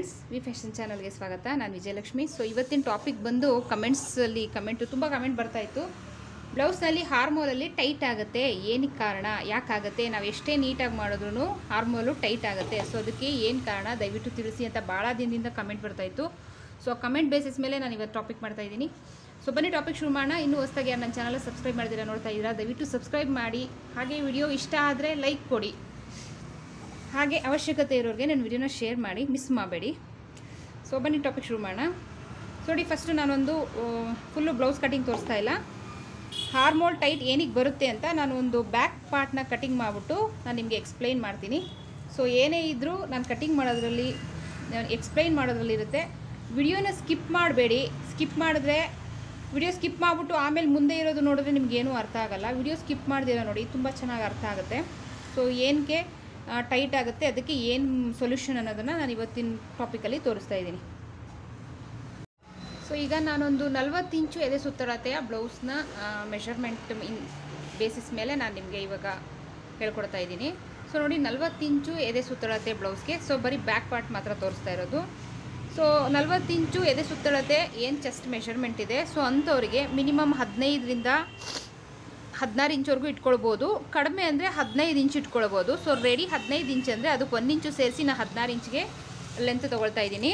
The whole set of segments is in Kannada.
ಫ್ರೆಂಡ್ಸ್ ವಿ ಫ್ಯಾಷನ್ ಚಾನಲ್ಗೆ ಸ್ವಾಗತ ನಾನು ವಿಜಯಲಕ್ಷ್ಮಿ ಸೊ ಇವತ್ತಿನ ಟಾಪಿಕ್ ಬಂದು ಕಮೆಂಟ್ಸಲ್ಲಿ ಕಮೆಂಟು ತುಂಬ ಕಮೆಂಟ್ ಬರ್ತಾ ಇತ್ತು ಬ್ಲೌಸ್ನಲ್ಲಿ ಹಾರ್ಮೋಲಲ್ಲಿ ಟೈಟ್ ಆಗುತ್ತೆ ಏನಕ್ಕೆ ಕಾರಣ ಯಾಕಾಗುತ್ತೆ ನಾವು ಎಷ್ಟೇ ನೀಟಾಗಿ ಮಾಡಿದ್ರು ಹಾರ್ಮೋಲು ಟೈಟ್ ಆಗುತ್ತೆ ಸೊ ಅದಕ್ಕೆ ಏನು ಕಾರಣ ದಯವಿಟ್ಟು ತಿಳಿಸಿ ಅಂತ ಭಾಳ ದಿನದಿಂದ ಕಮೆಂಟ್ ಬರ್ತಾ ಇತ್ತು ಸೊ ಆ ಕಮೆಂಟ್ ಬೇಸಿಸ್ ಮೇಲೆ ನಾನು ಇವತ್ತು ಟಾಪಿಕ್ ಮಾಡ್ತಾ ಇದ್ದೀನಿ ಸೊ ಬನ್ನಿ ಟಾಪಿಕ್ ಶುರು ಮಾಡೋಣ ಇನ್ನೂ ಹೊಸ್ದಾಗಿ ಯಾರು ನನ್ನ ಚಾನಲ್ ಸಬ್ಸ್ಕ್ರೈಬ್ ಮಾಡಿದ್ದೀರಾ ನೋಡ್ತಾ ಇದ್ದೀರಾ ದಯವಿಟ್ಟು ಸಬ್ಸ್ಕ್ರೈಬ್ ಮಾಡಿ ಹಾಗೆ ವಿಡಿಯೋ ಇಷ್ಟ ಆದರೆ ಲೈಕ್ ಕೊಡಿ ಹಾಗೆ ಅವಶ್ಯಕತೆ ಇರೋರಿಗೆ ನನ್ನ ವಿಡಿಯೋನ ಶೇರ್ ಮಾಡಿ ಮಿಸ್ ಮಾಡಬೇಡಿ ಸೊ ಬನ್ನಿ ಟಾಪಿಕ್ ಶುರು ಮಾಡೋಣ ಸೊ ನೋಡಿ ಫಸ್ಟು ನಾನೊಂದು ಫುಲ್ಲು ಬ್ಲೌಸ್ ಕಟಿಂಗ್ ತೋರಿಸ್ತಾ ಇಲ್ಲ ಹಾರ್ಮೋಲ್ ಟೈಟ್ ಏನಕ್ಕೆ ಬರುತ್ತೆ ಅಂತ ನಾನು ಒಂದು ಬ್ಯಾಕ್ ಪಾರ್ಟ್ನ ಕಟಿಂಗ್ ಮಾಡಿಬಿಟ್ಟು ನಾನು ನಿಮಗೆ ಎಕ್ಸ್ಪ್ಲೈನ್ ಮಾಡ್ತೀನಿ ಸೊ ಏನೇ ಇದ್ದರೂ ನಾನು ಕಟಿಂಗ್ ಮಾಡೋದ್ರಲ್ಲಿ ಎಕ್ಸ್ಪ್ಲೈನ್ ಮಾಡೋದ್ರಲ್ಲಿ ಇರುತ್ತೆ ವಿಡಿಯೋನ ಸ್ಕಿಪ್ ಮಾಡಬೇಡಿ ಸ್ಕಿಪ್ ಮಾಡಿದ್ರೆ ವಿಡಿಯೋ ಸ್ಕಿಪ್ ಮಾಡಿಬಿಟ್ಟು ಆಮೇಲೆ ಮುಂದೆ ಇರೋದು ನೋಡಿದ್ರೆ ನಿಮಗೇನೂ ಅರ್ಥ ಆಗಲ್ಲ ವಿಡಿಯೋ ಸ್ಕಿಪ್ ಮಾಡ್ದಿರ ನೋಡಿ ತುಂಬ ಚೆನ್ನಾಗಿ ಅರ್ಥ ಆಗುತ್ತೆ ಸೊ ಏನಕ್ಕೆ ಟೈಟ್ ಆಗುತ್ತೆ ಅದಕ್ಕೆ ಏನು ಸೊಲ್ಯೂಷನ್ ಅನ್ನೋದನ್ನು ನಾನು ಇವತ್ತಿನ ಟಾಪಿಕಲ್ಲಿ ತೋರಿಸ್ತಾ ಇದ್ದೀನಿ ಸೊ ಈಗ ನಾನೊಂದು ನಲ್ವತ್ತು ಇಂಚು ಎದೆ ಸುತ್ತಳತೆಯ ಬ್ಲೌಸ್ನ ಮೆಷರ್ಮೆಂಟ್ ಇನ್ ಬೇಸಿಸ್ ಮೇಲೆ ನಾನು ನಿಮಗೆ ಇವಾಗ ಹೇಳ್ಕೊಡ್ತಾ ಇದ್ದೀನಿ ಸೊ ನೋಡಿ ನಲ್ವತ್ತು ಇಂಚು ಎದೆ ಸುತ್ತಳತೆ ಬ್ಲೌಸ್ಗೆ ಸೊ ಬರೀ ಬ್ಯಾಕ್ ಪಾರ್ಟ್ ಮಾತ್ರ ತೋರಿಸ್ತಾ ಇರೋದು ಸೊ ನಲ್ವತ್ತು ಇಂಚು ಎದೆ ಸುತ್ತಳತೆ ಏನು ಚೆಸ್ಟ್ ಮೆಷರ್ಮೆಂಟ್ ಇದೆ ಸೊ ಅಂಥವ್ರಿಗೆ ಮಿನಿಮಮ್ ಹದಿನೈದರಿಂದ ಹದಿನಾರು ಇಂಚ್ವರೆಗೂ ಇಟ್ಕೊಳ್ಬೋದು ಕಡಿಮೆ ಅಂದರೆ ಹದಿನೈದು ಇಂಚ್ ಇಟ್ಕೊಳ್ಬೋದು ಸೊ ರೆಡಿ ಹದಿನೈದು ಇಂಚ್ ಅಂದರೆ ಅದಕ್ಕೆ ಒಂದು ಇಂಚು ಸೇರಿಸಿ ನಾನು ಹದಿನಾರು ಇಂಚ್ಗೆ ಲೆಂತ್ ತೊಗೊಳ್ತಾ ಇದ್ದೀನಿ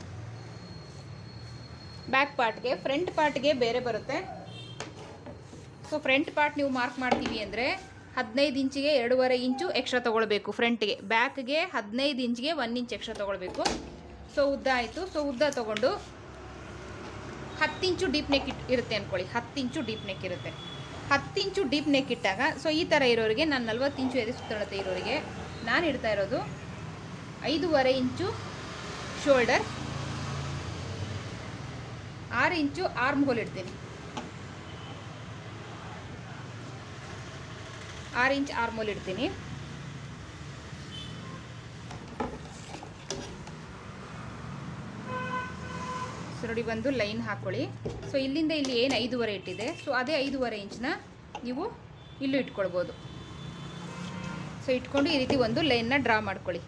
ಬ್ಯಾಕ್ ಪಾರ್ಟ್ಗೆ ಫ್ರಂಟ್ ಪಾರ್ಟ್ಗೆ ಬೇರೆ ಬರುತ್ತೆ ಸೊ ಫ್ರಂಟ್ ಪಾರ್ಟ್ ನೀವು ಮಾರ್ಕ್ ಮಾಡ್ತೀವಿ ಅಂದರೆ ಹದಿನೈದು ಇಂಚಿಗೆ ಎರಡೂವರೆ ಇಂಚು ಎಕ್ಸ್ಟ್ರಾ ತೊಗೊಳ್ಬೇಕು ಫ್ರಂಟ್ಗೆ ಬ್ಯಾಕ್ಗೆ ಹದಿನೈದು ಇಂಚ್ಗೆ ಒಂದು ಇಂಚ್ ಎಕ್ಸ್ಟ್ರಾ ತೊಗೊಳ್ಬೇಕು ಸೊ ಉದ್ದ ಆಯಿತು ಸೊ ಉದ್ದ ತೊಗೊಂಡು ಹತ್ತು ಇಂಚು ಡೀಪ್ ನೆಕ್ ಇಟ್ ಇರುತ್ತೆ ಅಂದ್ಕೊಳ್ಳಿ ಹತ್ತು ಇಂಚು ಡೀಪ್ ನೆಕ್ ಇರುತ್ತೆ ಹತ್ತು ಇಂಚು ಡೀಪ್ ನೆಕ್ ಇಟ್ಟಾಗ ಸೊ ಈ ಥರ ಇರೋರಿಗೆ ನಾನು ನಲ್ವತ್ತು ಇಂಚು ಎದೆ ಸುತ್ತಳತೆ ಇರೋರಿಗೆ ನಾನು ಇಡ್ತಾ ಇರೋದು ಐದೂವರೆ ಇಂಚು ಶೋಲ್ಡರ್ ಆರು ಇಂಚು ಆರ್ಮ್ ಹೋಲ್ ಇಡ್ತೀನಿ ಆರು ಇಂಚ್ ಆರ್ಮ್ ಹೋಲ್ ಇಡ್ತೀನಿ ಸೊ ನೋಡಿ ಬಂದು ಲೈನ್ ಹಾಕ್ಕೊಳ್ಳಿ ಸೊ ಇಲ್ಲಿಂದ ಇಲ್ಲಿ ಏನು ಐದೂವರೆ ಇಟ್ಟಿದೆ ಸೊ ಅದೇ ಐದೂವರೆ ಇಂಚನ್ನ ನೀವು ಇಲ್ಲೂ ಇಟ್ಕೊಳ್ಬೋದು ಸೊ ಇಟ್ಕೊಂಡು ಈ ರೀತಿ ಒಂದು ಲೈನ್ನ ಡ್ರಾ ಮಾಡ್ಕೊಳ್ಳಿ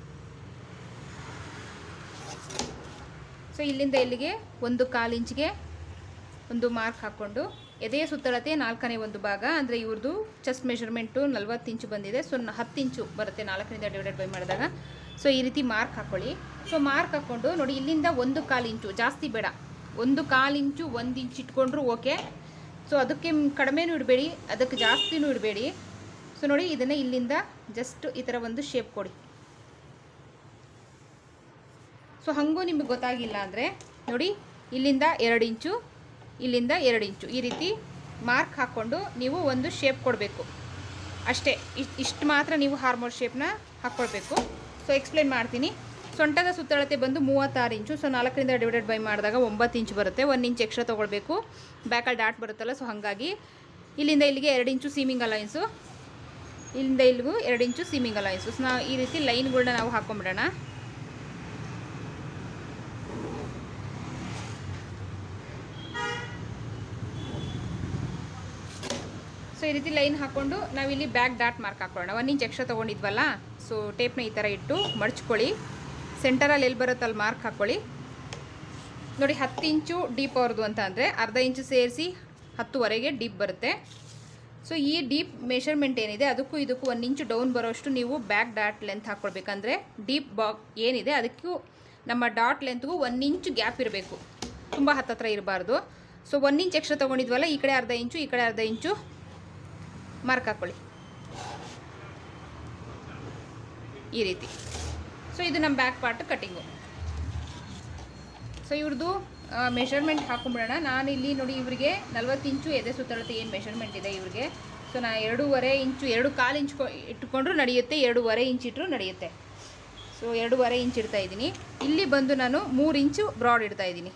ಸೊ ಇಲ್ಲಿಂದ ಇಲ್ಲಿಗೆ ಒಂದು ಕಾಲು ಇಂಚ್ಗೆ ಒಂದು ಮಾರ್ಕ್ ಹಾಕ್ಕೊಂಡು ಎದೆಯ ಸುತ್ತಳತೆ ನಾಲ್ಕನೇ ಒಂದು ಭಾಗ ಅಂದರೆ ಇವ್ರದ್ದು ಚೆಸ್ಟ್ ಮೆಷರ್ಮೆಂಟು ನಲ್ವತ್ತು ಇಂಚು ಬಂದಿದೆ ಸೊ ಹತ್ತು ಇಂಚು ಬರುತ್ತೆ ನಾಲ್ಕರಿಂದ ಡಿವೈಡೆಡ್ ಬೈ ಮಾಡಿದಾಗ ಸೊ ಈ ರೀತಿ ಮಾರ್ಕ್ ಹಾಕ್ಕೊಳ್ಳಿ ಸೊ ಮಾರ್ಕ್ ಹಾಕ್ಕೊಂಡು ನೋಡಿ ಇಲ್ಲಿಂದ ಒಂದು ಕಾಲು ಇಂಚು ಜಾಸ್ತಿ ಬೇಡ ಒಂದು ಕಾಲು ಇಂಚು ಒಂದು ಇಂಚ್ ಇಟ್ಕೊಂಡ್ರು ಓಕೆ ಸೊ ಅದಕ್ಕೆ ಕಡಿಮೆನೂ ಇಡಬೇಡಿ ಅದಕ್ಕೆ ಜಾಸ್ತಿನೂ ಇಡಬೇಡಿ ಸೊ ನೋಡಿ ಇದನ್ನು ಇಲ್ಲಿಂದ ಜಸ್ಟ್ ಈ ಥರ ಒಂದು ಶೇಪ್ ಕೊಡಿ ಸೊ ಹಾಗೂ ನಿಮಗೆ ಗೊತ್ತಾಗಿಲ್ಲ ಅಂದರೆ ನೋಡಿ ಇಲ್ಲಿಂದ ಎರಡು ಇಂಚು ಇಲ್ಲಿಂದ ಎರಡು ಇಂಚು ಈ ರೀತಿ ಮಾರ್ಕ್ ಹಾಕ್ಕೊಂಡು ನೀವು ಒಂದು ಶೇಪ್ ಕೊಡಬೇಕು ಅಷ್ಟೇ ಇಷ್ಟು ಇಷ್ಟು ಮಾತ್ರ ನೀವು ಹಾರ್ಮೋನ್ ಶೇಪ್ನ ಹಾಕ್ಕೊಳ್ಬೇಕು ಸೊ ಎಕ್ಸ್ಪ್ಲೇನ್ ಮಾಡ್ತೀನಿ ಸೊಂಟದ ಸುತ್ತಳತೆ ಬಂದು ಮೂವತ್ತಾರು ಇಂಚು ಸೊ ನಾಲ್ಕರಿಂದ ಡಿವೈಡೆಡ್ ಬೈ ಮಾಡಿದಾಗ ಒಂಬತ್ತು ಇಂಚು ಬರುತ್ತೆ ಒಂದು ಇಂಚ್ ಎಕ್ಸ್ಟ್ರಾ ತೊಗೊಳ್ಬೇಕು ಬ್ಯಾಕಲ್ಲಿ ಡಾಟ್ ಬರುತ್ತಲ್ಲ ಸೊ ಹಾಗಾಗಿ ಇಲ್ಲಿಂದ ಇಲ್ಲಿಗೆ ಎರಡು ಇಂಚು ಸೀಮಿಂಗ್ ಅಲೈನ್ಸು ಇಲ್ಲಿಂದ ಇಲ್ಲಿಗೂ ಎರಡು ಇಂಚು ಸೀಮಿಂಗ್ ಅಲೈನ್ಸು ಸೊ ನಾವು ಈ ರೀತಿ ಲೈನ್ಗಳನ್ನ ನಾವು ಹಾಕೊಂಬಿಡೋಣ ಸೊ ಈ ರೀತಿ ಲೈನ್ ಹಾಕ್ಕೊಂಡು ನಾವಿಲ್ಲಿ ಬ್ಯಾಕ್ ಡಾಟ್ ಮಾರ್ಕ್ ಹಾಕೊಳ್ಳೋಣ ಒಂದು ಇಂಚ್ ಎಕ್ಸ್ಟ್ರಾ ತೊಗೊಂಡಿದ್ವಲ್ಲ ಸೊ ಟೇಪ್ನ ಈ ಥರ ಇಟ್ಟು ಮಡ್ಚ್ಕೊಳ್ಳಿ ಸೆಂಟರಲ್ಲಿ ಎಲ್ಲಿ ಬರುತ್ತೆ ಅಲ್ಲಿ ಮಾರ್ಕ್ ಹಾಕ್ಕೊಳ್ಳಿ ನೋಡಿ ಹತ್ತು ಇಂಚು ಡೀಪ್ ಅವ್ರದ್ದು ಅಂತ ಅಂದರೆ ಅರ್ಧ ಇಂಚು ಸೇರಿಸಿ ಹತ್ತುವರೆಗೆ ಡೀಪ್ ಬರುತ್ತೆ ಸೊ ಈ ಡೀಪ್ ಮೆಷರ್ಮೆಂಟ್ ಏನಿದೆ ಅದಕ್ಕೂ ಇದಕ್ಕೂ ಒಂದು ಇಂಚು ಡೌನ್ ಬರೋಷ್ಟು ನೀವು ಬ್ಯಾಕ್ ಡಾಟ್ ಲೆಂತ್ ಹಾಕ್ಕೊಳ್ಬೇಕಂದ್ರೆ ಡೀಪ್ ಬಾಕ್ ಏನಿದೆ ಅದಕ್ಕೂ ನಮ್ಮ ಡಾಟ್ ಲೆಂತ್ಗೂ ಒಂದು ಇಂಚು ಗ್ಯಾಪ್ ಇರಬೇಕು ತುಂಬ ಹತ್ತತ್ರ ಇರಬಾರ್ದು ಸೊ ಒಂದು ಇಂಚ್ ಎಕ್ಸ್ಟ್ರಾ ತೊಗೊಂಡಿದ್ವಲ್ಲ ಈ ಕಡೆ ಅರ್ಧ ಇಂಚು ಈ ಕಡೆ ಅರ್ಧ ಇಂಚು ಮಾರ್ಕ್ ಹಾಕ್ಕೊಳ್ಳಿ ಈ ರೀತಿ ಸೊ ಇದು ನಮ್ಮ ಬ್ಯಾಕ್ ಪಾರ್ಟ್ ಕಟಿಂಗು ಸೊ ಇವ್ರದ್ದು ಮೆಷರ್ಮೆಂಟ್ ಹಾಕೊಂಬಿಡೋಣ ನಾನು ಇಲ್ಲಿ ನೋಡಿ ಇವರಿಗೆ ನಲ್ವತ್ತು ಇಂಚು ಎದೆ ಸುತ್ತಳತೆ ಏನು ಮೆಷರ್ಮೆಂಟ್ ಇದೆ ಇವ್ರಿಗೆ ಸೊ ನಾನು ಎರಡೂವರೆ ಇಂಚು ಎರಡು ಕಾಲು ಇಂಚ್ ಇಟ್ಕೊಂಡ್ರು ನಡೆಯುತ್ತೆ ಎರಡೂವರೆ ಇಂಚ್ ಇಟ್ಟರು ನಡೆಯುತ್ತೆ ಸೊ ಎರಡೂವರೆ ಇಂಚ್ ಇಡ್ತಾ ಇದ್ದೀನಿ ಇಲ್ಲಿ ಬಂದು ನಾನು ಮೂರು ಇಂಚು ಬ್ರಾಡ್ ಇಡ್ತಾ ಇದ್ದೀನಿ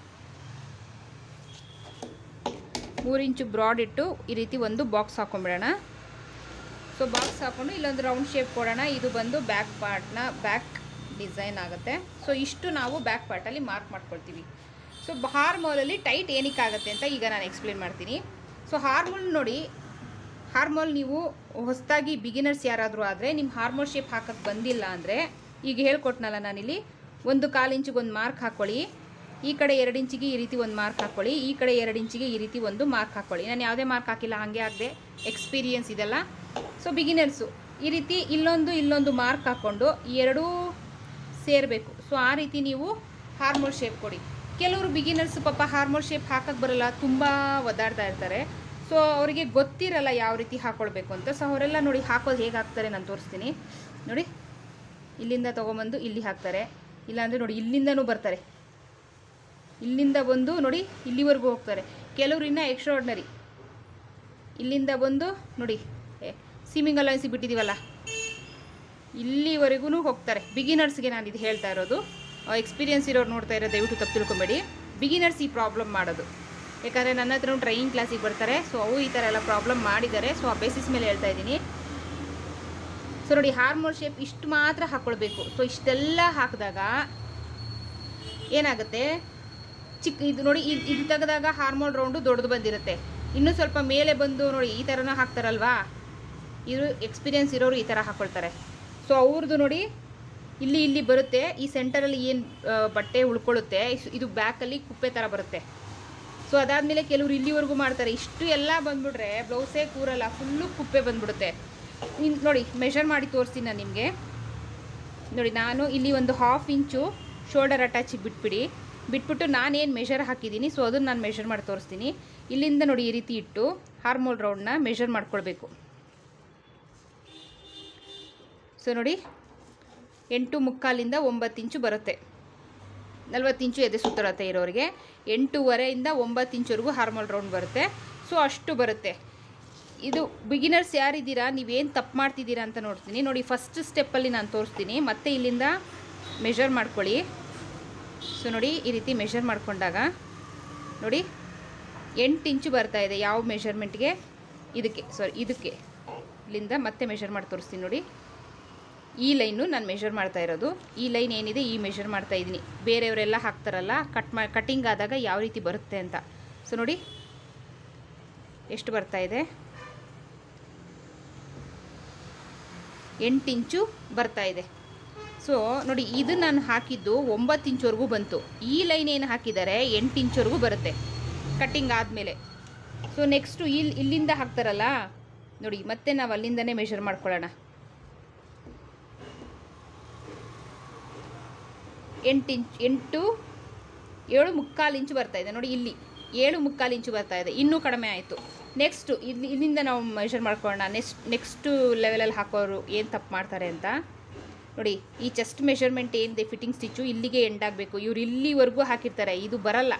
ಮೂರು ಇಂಚು ಬ್ರಾಡ್ ಇಟ್ಟು ಈ ರೀತಿ ಒಂದು ಬಾಕ್ಸ್ ಹಾಕೊಂಬಿಡೋಣ ಸೊ ಬಾಕ್ಸ್ ಹಾಕ್ಕೊಂಡು ಇಲ್ಲೊಂದು ರೌಂಡ್ ಶೇಪ್ ಕೊಡೋಣ ಇದು ಬಂದು ಬ್ಯಾಕ್ ಪಾರ್ಟ್ನ ಬ್ಯಾಕ್ ಡಿಸೈನ್ ಆಗುತ್ತೆ ಸೊ ಇಷ್ಟು ನಾವು ಬ್ಯಾಕ್ ಪಾರ್ಟಲ್ಲಿ ಮಾರ್ಕ್ ಮಾಡ್ಕೊಳ್ತೀವಿ ಸೊ ಹಾರ್ಮೋಲಲ್ಲಿ ಟೈಟ್ ಏನಕ್ಕಾಗುತ್ತೆ ಅಂತ ಈಗ ನಾನು ಎಕ್ಸ್ಪ್ಲೇನ್ ಮಾಡ್ತೀನಿ ಸೊ ಹಾರ್ಮೋಲ್ ನೋಡಿ ಹಾರ್ಮೋಲ್ ನೀವು ಹೊಸದಾಗಿ ಬಿಗಿನರ್ಸ್ ಯಾರಾದರೂ ಆದರೆ ನಿಮ್ಮ ಹಾರ್ಮೋಲ್ ಶೇಪ್ ಹಾಕಕ್ಕೆ ಬಂದಿಲ್ಲ ಅಂದರೆ ಈಗ ಹೇಳ್ಕೊಟ್ನಲ್ಲ ನಾನಿಲ್ಲಿ ಒಂದು ಕಾಲು ಇಂಚಿಗೆ ಒಂದು ಮಾರ್ಕ್ ಹಾಕ್ಕೊಳ್ಳಿ ಈ ಕಡೆ ಎರಡು ಇಂಚಿಗೆ ಈ ರೀತಿ ಒಂದು ಮಾರ್ಕ್ ಹಾಕ್ಕೊಳ್ಳಿ ಈ ಕಡೆ ಎರಡು ಇಂಚಿಗೆ ಈ ರೀತಿ ಒಂದು ಮಾರ್ಕ್ ಹಾಕ್ಕೊಳ್ಳಿ ನಾನು ಯಾವುದೇ ಮಾರ್ಕ್ ಹಾಕಿಲ್ಲ ಹಾಗೆ ಆಗದೆ ಎಕ್ಸ್ಪೀರಿಯನ್ಸ್ ಇದೆಲ್ಲ ಸೊ ಬಿಗಿನರ್ಸು ಈ ರೀತಿ ಇಲ್ಲೊಂದು ಇಲ್ಲೊಂದು ಮಾರ್ಕ್ ಹಾಕ್ಕೊಂಡು ಈ ಎರಡೂ ಸೇರಬೇಕು ಸೊ ಆ ರೀತಿ ನೀವು ಹಾರ್ಮೋಲ್ ಶೇಪ್ ಕೊಡಿ ಕೆಲವರು ಬಿಗಿನರ್ಸ್ ಪಾಪ ಹಾರ್ಮೋಲ್ ಶೇಪ್ ಹಾಕಕ್ಕೆ ಬರಲ್ಲ ತುಂಬ ಒದ್ದಾಡ್ತಾ ಇರ್ತಾರೆ ಸೊ ಅವರಿಗೆ ಗೊತ್ತಿರಲ್ಲ ಯಾವ ರೀತಿ ಹಾಕ್ಕೊಳ್ಬೇಕು ಅಂತ ಸೊ ಅವರೆಲ್ಲ ನೋಡಿ ಹಾಕೋದು ಹೇಗೆ ಹಾಕ್ತಾರೆ ನಾನು ತೋರಿಸ್ತೀನಿ ನೋಡಿ ಇಲ್ಲಿಂದ ತೊಗೊಂಬಂದು ಇಲ್ಲಿ ಹಾಕ್ತಾರೆ ಇಲ್ಲಾಂದರೆ ನೋಡಿ ಇಲ್ಲಿಂದನೂ ಬರ್ತಾರೆ ಇಲ್ಲಿಂದ ಬಂದು ನೋಡಿ ಇಲ್ಲಿವರೆಗೂ ಹೋಗ್ತಾರೆ ಕೆಲವರು ಇನ್ನೂ ಎಕ್ಸ್ಟ್ರಾರ್ಡ್ನರಿ ಇಲ್ಲಿಂದ ಬಂದು ನೋಡಿ ಸೀಮಿಂಗ್ ಅಲೈನ್ಸಿಗೆ ಬಿಟ್ಟಿದ್ದೀವಲ್ಲ ಇಲ್ಲಿವರೆಗೂ ಹೋಗ್ತಾರೆ ಬಿಗಿನರ್ಸ್ಗೆ ನಾನು ಇದು ಹೇಳ್ತಾ ಇರೋದು ಎಕ್ಸ್ಪೀರಿಯನ್ಸ್ ಇರೋರು ನೋಡ್ತಾ ಇರೋ ದಯವಿಟ್ಟು ತಪ್ಪು ತಿಳ್ಕೊಬೇಡಿ ಬಿಗಿನರ್ಸ್ ಈ ಪ್ರಾಬ್ಲಮ್ ಮಾಡೋದು ಯಾಕಂದರೆ ನನ್ನ ಹತ್ರ ಟ್ರೈನಿಂಗ್ ಕ್ಲಾಸಿಗೆ ಬರ್ತಾರೆ ಸೊ ಅವು ಈ ಥರ ಎಲ್ಲ ಪ್ರಾಬ್ಲಮ್ ಮಾಡಿದ್ದಾರೆ ಸೊ ಆ ಬೇಸಿಸ್ ಮೇಲೆ ಹೇಳ್ತಾ ಇದ್ದೀನಿ ಸೊ ನೋಡಿ ಹಾರ್ಮೋಲ್ ಶೇಪ್ ಇಷ್ಟು ಮಾತ್ರ ಹಾಕ್ಕೊಳ್ಬೇಕು ಸೊ ಇಷ್ಟೆಲ್ಲ ಹಾಕಿದಾಗ ಏನಾಗುತ್ತೆ ಚಿಕ್ಕ ಇದು ನೋಡಿ ಇದು ಇದು ತೆಗೆದಾಗ ಹಾರ್ಮೋಲ್ ರೌಂಡು ದೊಡ್ಡದು ಬಂದಿರುತ್ತೆ ಇನ್ನೂ ಸ್ವಲ್ಪ ಮೇಲೆ ಬಂದು ನೋಡಿ ಈ ಥರನೂ ಹಾಕ್ತಾರಲ್ವಾ ಇದು ಎಕ್ಸ್ಪೀರಿಯನ್ಸ್ ಇರೋರು ಈ ಥರ ಹಾಕ್ಕೊಳ್ತಾರೆ ಸೊ ಅವ್ರದ್ದು ನೋಡಿ ಇಲ್ಲಿ ಇಲ್ಲಿ ಬರುತ್ತೆ ಈ ಸೆಂಟರಲ್ಲಿ ಏನು ಬಟ್ಟೆ ಉಳ್ಕೊಳ್ಳುತ್ತೆ ಇಸ್- ಇದು ಬ್ಯಾಕಲ್ಲಿ ಕುಪ್ಪೆ ಥರ ಬರುತ್ತೆ ಸೊ ಅದಾದಮೇಲೆ ಕೆಲವರು ಇಲ್ಲಿವರೆಗೂ ಮಾಡ್ತಾರೆ ಇಷ್ಟು ಎಲ್ಲ ಬಂದ್ಬಿಟ್ರೆ ಬ್ಲೌಸೇ ಕೂರಲ್ಲ ಫುಲ್ಲು ಕುಪ್ಪೆ ಬಂದ್ಬಿಡುತ್ತೆ ಇನ್ ನೋಡಿ ಮೆಷರ್ ಮಾಡಿ ತೋರಿಸ್ತೀನಿ ನಾನು ನಿಮಗೆ ನೋಡಿ ನಾನು ಇಲ್ಲಿ ಒಂದು ಹಾಫ್ ಇಂಚು ಶೋಲ್ಡರ್ ಅಟ್ಯಾಚಿಗೆ ಬಿಟ್ಬಿಡಿ ಬಿಟ್ಬಿಟ್ಟು ನಾನೇನು ಮೆಷರ್ ಹಾಕಿದ್ದೀನಿ ಸೊ ಅದನ್ನು ನಾನು ಮೆಷರ್ ಮಾಡಿ ತೋರಿಸ್ತೀನಿ ಇಲ್ಲಿಂದ ನೋಡಿ ಈ ರೀತಿ ಇಟ್ಟು ಹಾರ್ಮೋಲ್ ರೌಂಡ್ನ ಮೆಷರ್ ಮಾಡ್ಕೊಳ್ಬೇಕು ಸೊ ನೋಡಿ ಎಂಟು ಮುಕ್ಕಾಲಿಂದ ಒಂಬತ್ತು ಇಂಚು ಬರುತ್ತೆ ನಲ್ವತ್ತು ಇಂಚು ಎದೆ ಸುತ್ತಳತೆ ಇರೋರಿಗೆ ಎಂಟೂವರೆಯಿಂದ ಒಂಬತ್ತು ಇಂಚುವರೆಗೂ ಹಾರ್ಮೋಲ್ ರೌಂಡ್ ಬರುತ್ತೆ ಸೊ ಅಷ್ಟು ಬರುತ್ತೆ ಇದು ಬಿಗಿನರ್ಸ್ ಯಾರಿದ್ದೀರಾ ನೀವೇನು ತಪ್ಪು ಮಾಡ್ತಿದ್ದೀರಾ ಅಂತ ನೋಡ್ತೀನಿ ನೋಡಿ ಫಸ್ಟ್ ಸ್ಟೆಪ್ಪಲ್ಲಿ ನಾನು ತೋರಿಸ್ತೀನಿ ಮತ್ತೆ ಇಲ್ಲಿಂದ ಮೆಷರ್ ಮಾಡ್ಕೊಳ್ಳಿ ಸೊ ನೋಡಿ ಈ ರೀತಿ ಮೆಷರ್ ಮಾಡ್ಕೊಂಡಾಗ ನೋಡಿ ಎಂಟು ಇಂಚು ಬರ್ತಾ ಇದೆ ಯಾವ ಮೆಷರ್ಮೆಂಟ್ಗೆ ಇದಕ್ಕೆ ಸಾರಿ ಇದಕ್ಕೆ ಇಲ್ಲಿಂದ ಮತ್ತೆ ಮೆಷರ್ ಮಾಡಿ ತೋರಿಸ್ತೀನಿ ನೋಡಿ ಈ ಲೈನು ನಾನು ಮೆಷರ್ ಮಾಡ್ತಾ ಇರೋದು ಈ ಲೈನ್ ಏನಿದೆ ಈ ಮೆಷರ್ ಮಾಡ್ತಾ ಇದ್ದೀನಿ ಬೇರೆಯವರೆಲ್ಲ ಹಾಕ್ತಾರಲ್ಲ ಕಟ್ ಮಾ ಕಟ್ಟಿಂಗ್ ಆದಾಗ ಯಾವ ರೀತಿ ಬರುತ್ತೆ ಅಂತ ಸೊ ನೋಡಿ ಎಷ್ಟು ಬರ್ತಾ ಇದೆ ಎಂಟು ಇಂಚು ಬರ್ತಾ ಇದೆ ಸೊ ನೋಡಿ ಇದು ನಾನು ಹಾಕಿದ್ದು ಒಂಬತ್ತು ಇಂಚುವರೆಗೂ ಬಂತು ಈ ಲೈನ್ ಏನು ಹಾಕಿದ್ದಾರೆ ಎಂಟು ಇಂಚುವರೆಗೂ ಬರುತ್ತೆ ಕಟ್ಟಿಂಗ್ ಆದಮೇಲೆ ಸೊ ನೆಕ್ಸ್ಟು ಇಲ್ಲಿ ಇಲ್ಲಿಂದ ಹಾಕ್ತಾರಲ್ಲ ನೋಡಿ ಮತ್ತೆ ನಾವು ಅಲ್ಲಿಂದನೇ ಮೆಷರ್ ಮಾಡ್ಕೊಳ್ಳೋಣ ಎಂಟು ಇಂಚ್ ಎಂಟು ಏಳು ಮುಕ್ಕಾಲು ಇಂಚು ಬರ್ತಾ ಇದೆ ನೋಡಿ ಇಲ್ಲಿ ಏಳು ಮುಕ್ಕಾಲು ಇಂಚು ಬರ್ತಾ ಇದೆ ಇನ್ನೂ ಕಡಿಮೆ ಆಯಿತು ನೆಕ್ಸ್ಟು ಇಲ್ಲಿ ಇಲ್ಲಿಂದ ನಾವು ಮೆಷರ್ ಮಾಡ್ಕೊಳ್ಳೋಣ ನೆಕ್ಸ್ಟ್ ನೆಕ್ಸ್ಟು ಲೆವೆಲಲ್ಲಿ ಹಾಕೋರು ಏನು ತಪ್ಪು ಮಾಡ್ತಾರೆ ಅಂತ ನೋಡಿ ಈ ಚೆಸ್ಟ್ ಮೆಷರ್ಮೆಂಟ್ ಏನಿದೆ ಫಿಟ್ಟಿಂಗ್ ಸ್ಟಿಚ್ಚು ಇಲ್ಲಿಗೆ ಎಂಡ್ ಆಗಬೇಕು ಇವ್ರು ಇಲ್ಲಿವರೆಗೂ ಹಾಕಿರ್ತಾರೆ ಇದು ಬರಲ್ಲ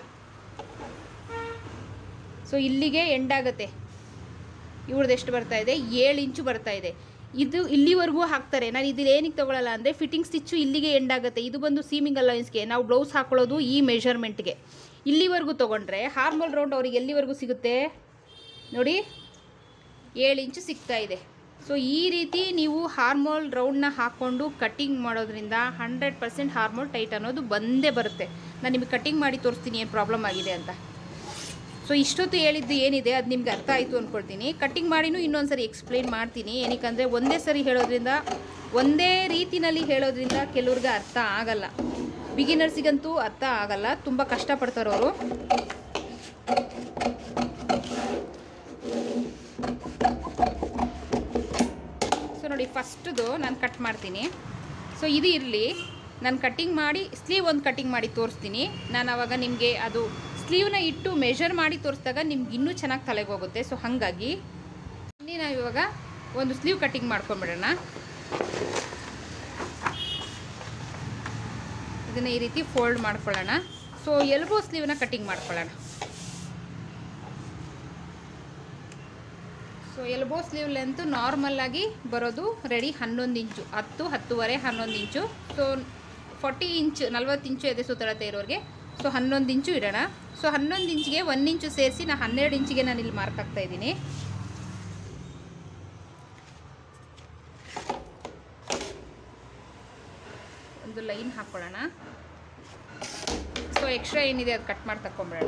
ಸೊ ಇಲ್ಲಿಗೆ ಎಂಡ್ ಆಗುತ್ತೆ ಇವ್ರದ್ದು ಎಷ್ಟು ಬರ್ತಾ ಇದೆ ಏಳು ಇಂಚು ಬರ್ತಾ ಇದೆ ಇದು ಇಲ್ಲಿವರೆಗೂ ಹಾಕ್ತಾರೆ ನಾನು ಇದು ಏನಕ್ಕೆ ತೊಗೊಳಲ್ಲ ಅಂದರೆ ಫಿಟ್ಟಿಂಗ್ ಸ್ಟಿಚ್ಚು ಇಲ್ಲಿಗೆ ಎಂಡ್ ಆಗುತ್ತೆ ಇದು ಬಂದು ಸೀಮಿಂಗ್ ಅಲೈನ್ಸ್ಗೆ ನಾವು ಬ್ಲೌಸ್ ಹಾಕೊಳ್ಳೋದು ಈ ಮೆಷರ್ಮೆಂಟ್ಗೆ ಇಲ್ಲಿವರೆಗೂ ತೊಗೊಂಡ್ರೆ ಹಾರ್ಮೋಲ್ ರೌಂಡ್ ಅವ್ರಿಗೆ ಎಲ್ಲಿವರೆಗೂ ಸಿಗುತ್ತೆ ನೋಡಿ ಏಳು ಇಂಚು ಸಿಗ್ತಾ ಇದೆ ಸೊ ಈ ರೀತಿ ನೀವು ಹಾರ್ಮೋಲ್ ರೌಂಡ್ನ ಹಾಕ್ಕೊಂಡು ಕಟ್ಟಿಂಗ್ ಮಾಡೋದ್ರಿಂದ ಹಂಡ್ರೆಡ್ ಪರ್ಸೆಂಟ್ ಹಾರ್ಮೋಲ್ ಟೈಟ್ ಅನ್ನೋದು ಬಂದೇ ಬರುತ್ತೆ ನಾನು ನಿಮಗೆ ಕಟ್ಟಿಂಗ್ ಮಾಡಿ ತೋರಿಸ್ತೀನಿ ಏನು ಪ್ರಾಬ್ಲಮ್ ಆಗಿದೆ ಅಂತ ಸೊ ಇಷ್ಟೊತ್ತು ಹೇಳಿದ್ದು ಏನಿದೆ ಅದು ನಿಮ್ಗೆ ಅರ್ಥ ಆಯಿತು ಅಂದ್ಕೊಳ್ತೀನಿ ಕಟ್ಟಿಂಗ್ ಮಾಡಿನೂ ಇನ್ನೊಂದು ಸರಿ ಎಕ್ಸ್ಪ್ಲೇನ್ ಮಾಡ್ತೀನಿ ಏನಕ್ಕಂದರೆ ಒಂದೇ ಸರಿ ಹೇಳೋದ್ರಿಂದ ಒಂದೇ ರೀತಿನಲ್ಲಿ ಹೇಳೋದ್ರಿಂದ ಕೆಲವ್ರಿಗೆ ಅರ್ಥ ಆಗಲ್ಲ ಬಿಗಿನರ್ಸಿಗಂತೂ ಅರ್ಥ ಆಗಲ್ಲ ತುಂಬ ಕಷ್ಟಪಡ್ತಾರವರು ಸೊ ನೋಡಿ ಫಸ್ಟ್ದು ನಾನು ಕಟ್ ಮಾಡ್ತೀನಿ ಸೊ ಇದು ಇರಲಿ ನಾನು ಕಟ್ಟಿಂಗ್ ಮಾಡಿ ಸ್ಲೀವ್ ಒಂದು ಕಟ್ಟಿಂಗ್ ಮಾಡಿ ತೋರಿಸ್ತೀನಿ ನಾನು ಆವಾಗ ನಿಮಗೆ ಅದು ಸ್ಲೀವ್ನ ಇಟ್ಟು ಮೆಷರ್ ಮಾಡಿ ತೋರಿಸಿದಾಗ ನಿಮ್ಗೆ ಇನ್ನೂ ಚೆನ್ನಾಗಿ ತಲೆಗೆ ಹೋಗುತ್ತೆ ಸೊ ಹಾಗಾಗಿ ಇಲ್ಲಿ ನಾವು ಇವಾಗ ಒಂದು ಸ್ಲೀವ್ ಕಟ್ಟಿಂಗ್ ಮಾಡ್ಕೊಂಬಿಡೋಣ ಇದನ್ನು ಈ ರೀತಿ ಫೋಲ್ಡ್ ಮಾಡ್ಕೊಳ್ಳೋಣ ಸೊ ಎಲ್ಬೋ ಸ್ಲೀವ್ನ ಕಟ್ಟಿಂಗ್ ಮಾಡ್ಕೊಳ್ಳೋಣ so elbow sleeve length normal ಆಗಿ ಬರೋದು ರೆಡಿ ಹನ್ನೊಂದು ಇಂಚು ಹತ್ತು ಹತ್ತುವರೆ ಹನ್ನೊಂದು ಇಂಚು ಸೊ ಫಾರ್ಟಿ ಇಂಚ್ ನಲ್ವತ್ತು ಇಂಚು ಎದೆ ಸುತ್ತಳತೆ ಇರೋರಿಗೆ ಸೊ ಹನ್ನೊಂದು ಇಂಚು ಇಡೋಣ ಸೊ ಹನ್ನೊಂದು ಇಂಚಿಗೆ ಒಂದು ಇಂಚು ಸೇರಿಸಿ ನಾನು ಹನ್ನೆರಡು ಇಂಚಿಗೆ ನಾನು ಇಲ್ಲಿ ಮಾರ್ಕ್ ಹಾಕ್ತಾ ಇದ್ದೀನಿ ಒಂದು ಲೈನ್ ಹಾಕ್ಕೊಳ್ಳೋಣ ಸೊ ಎಕ್ಸ್ಟ್ರಾ ಏನಿದೆ ಅದು ಕಟ್ ಮಾಡಿ ತಗೊಂಬಿಡೋಣ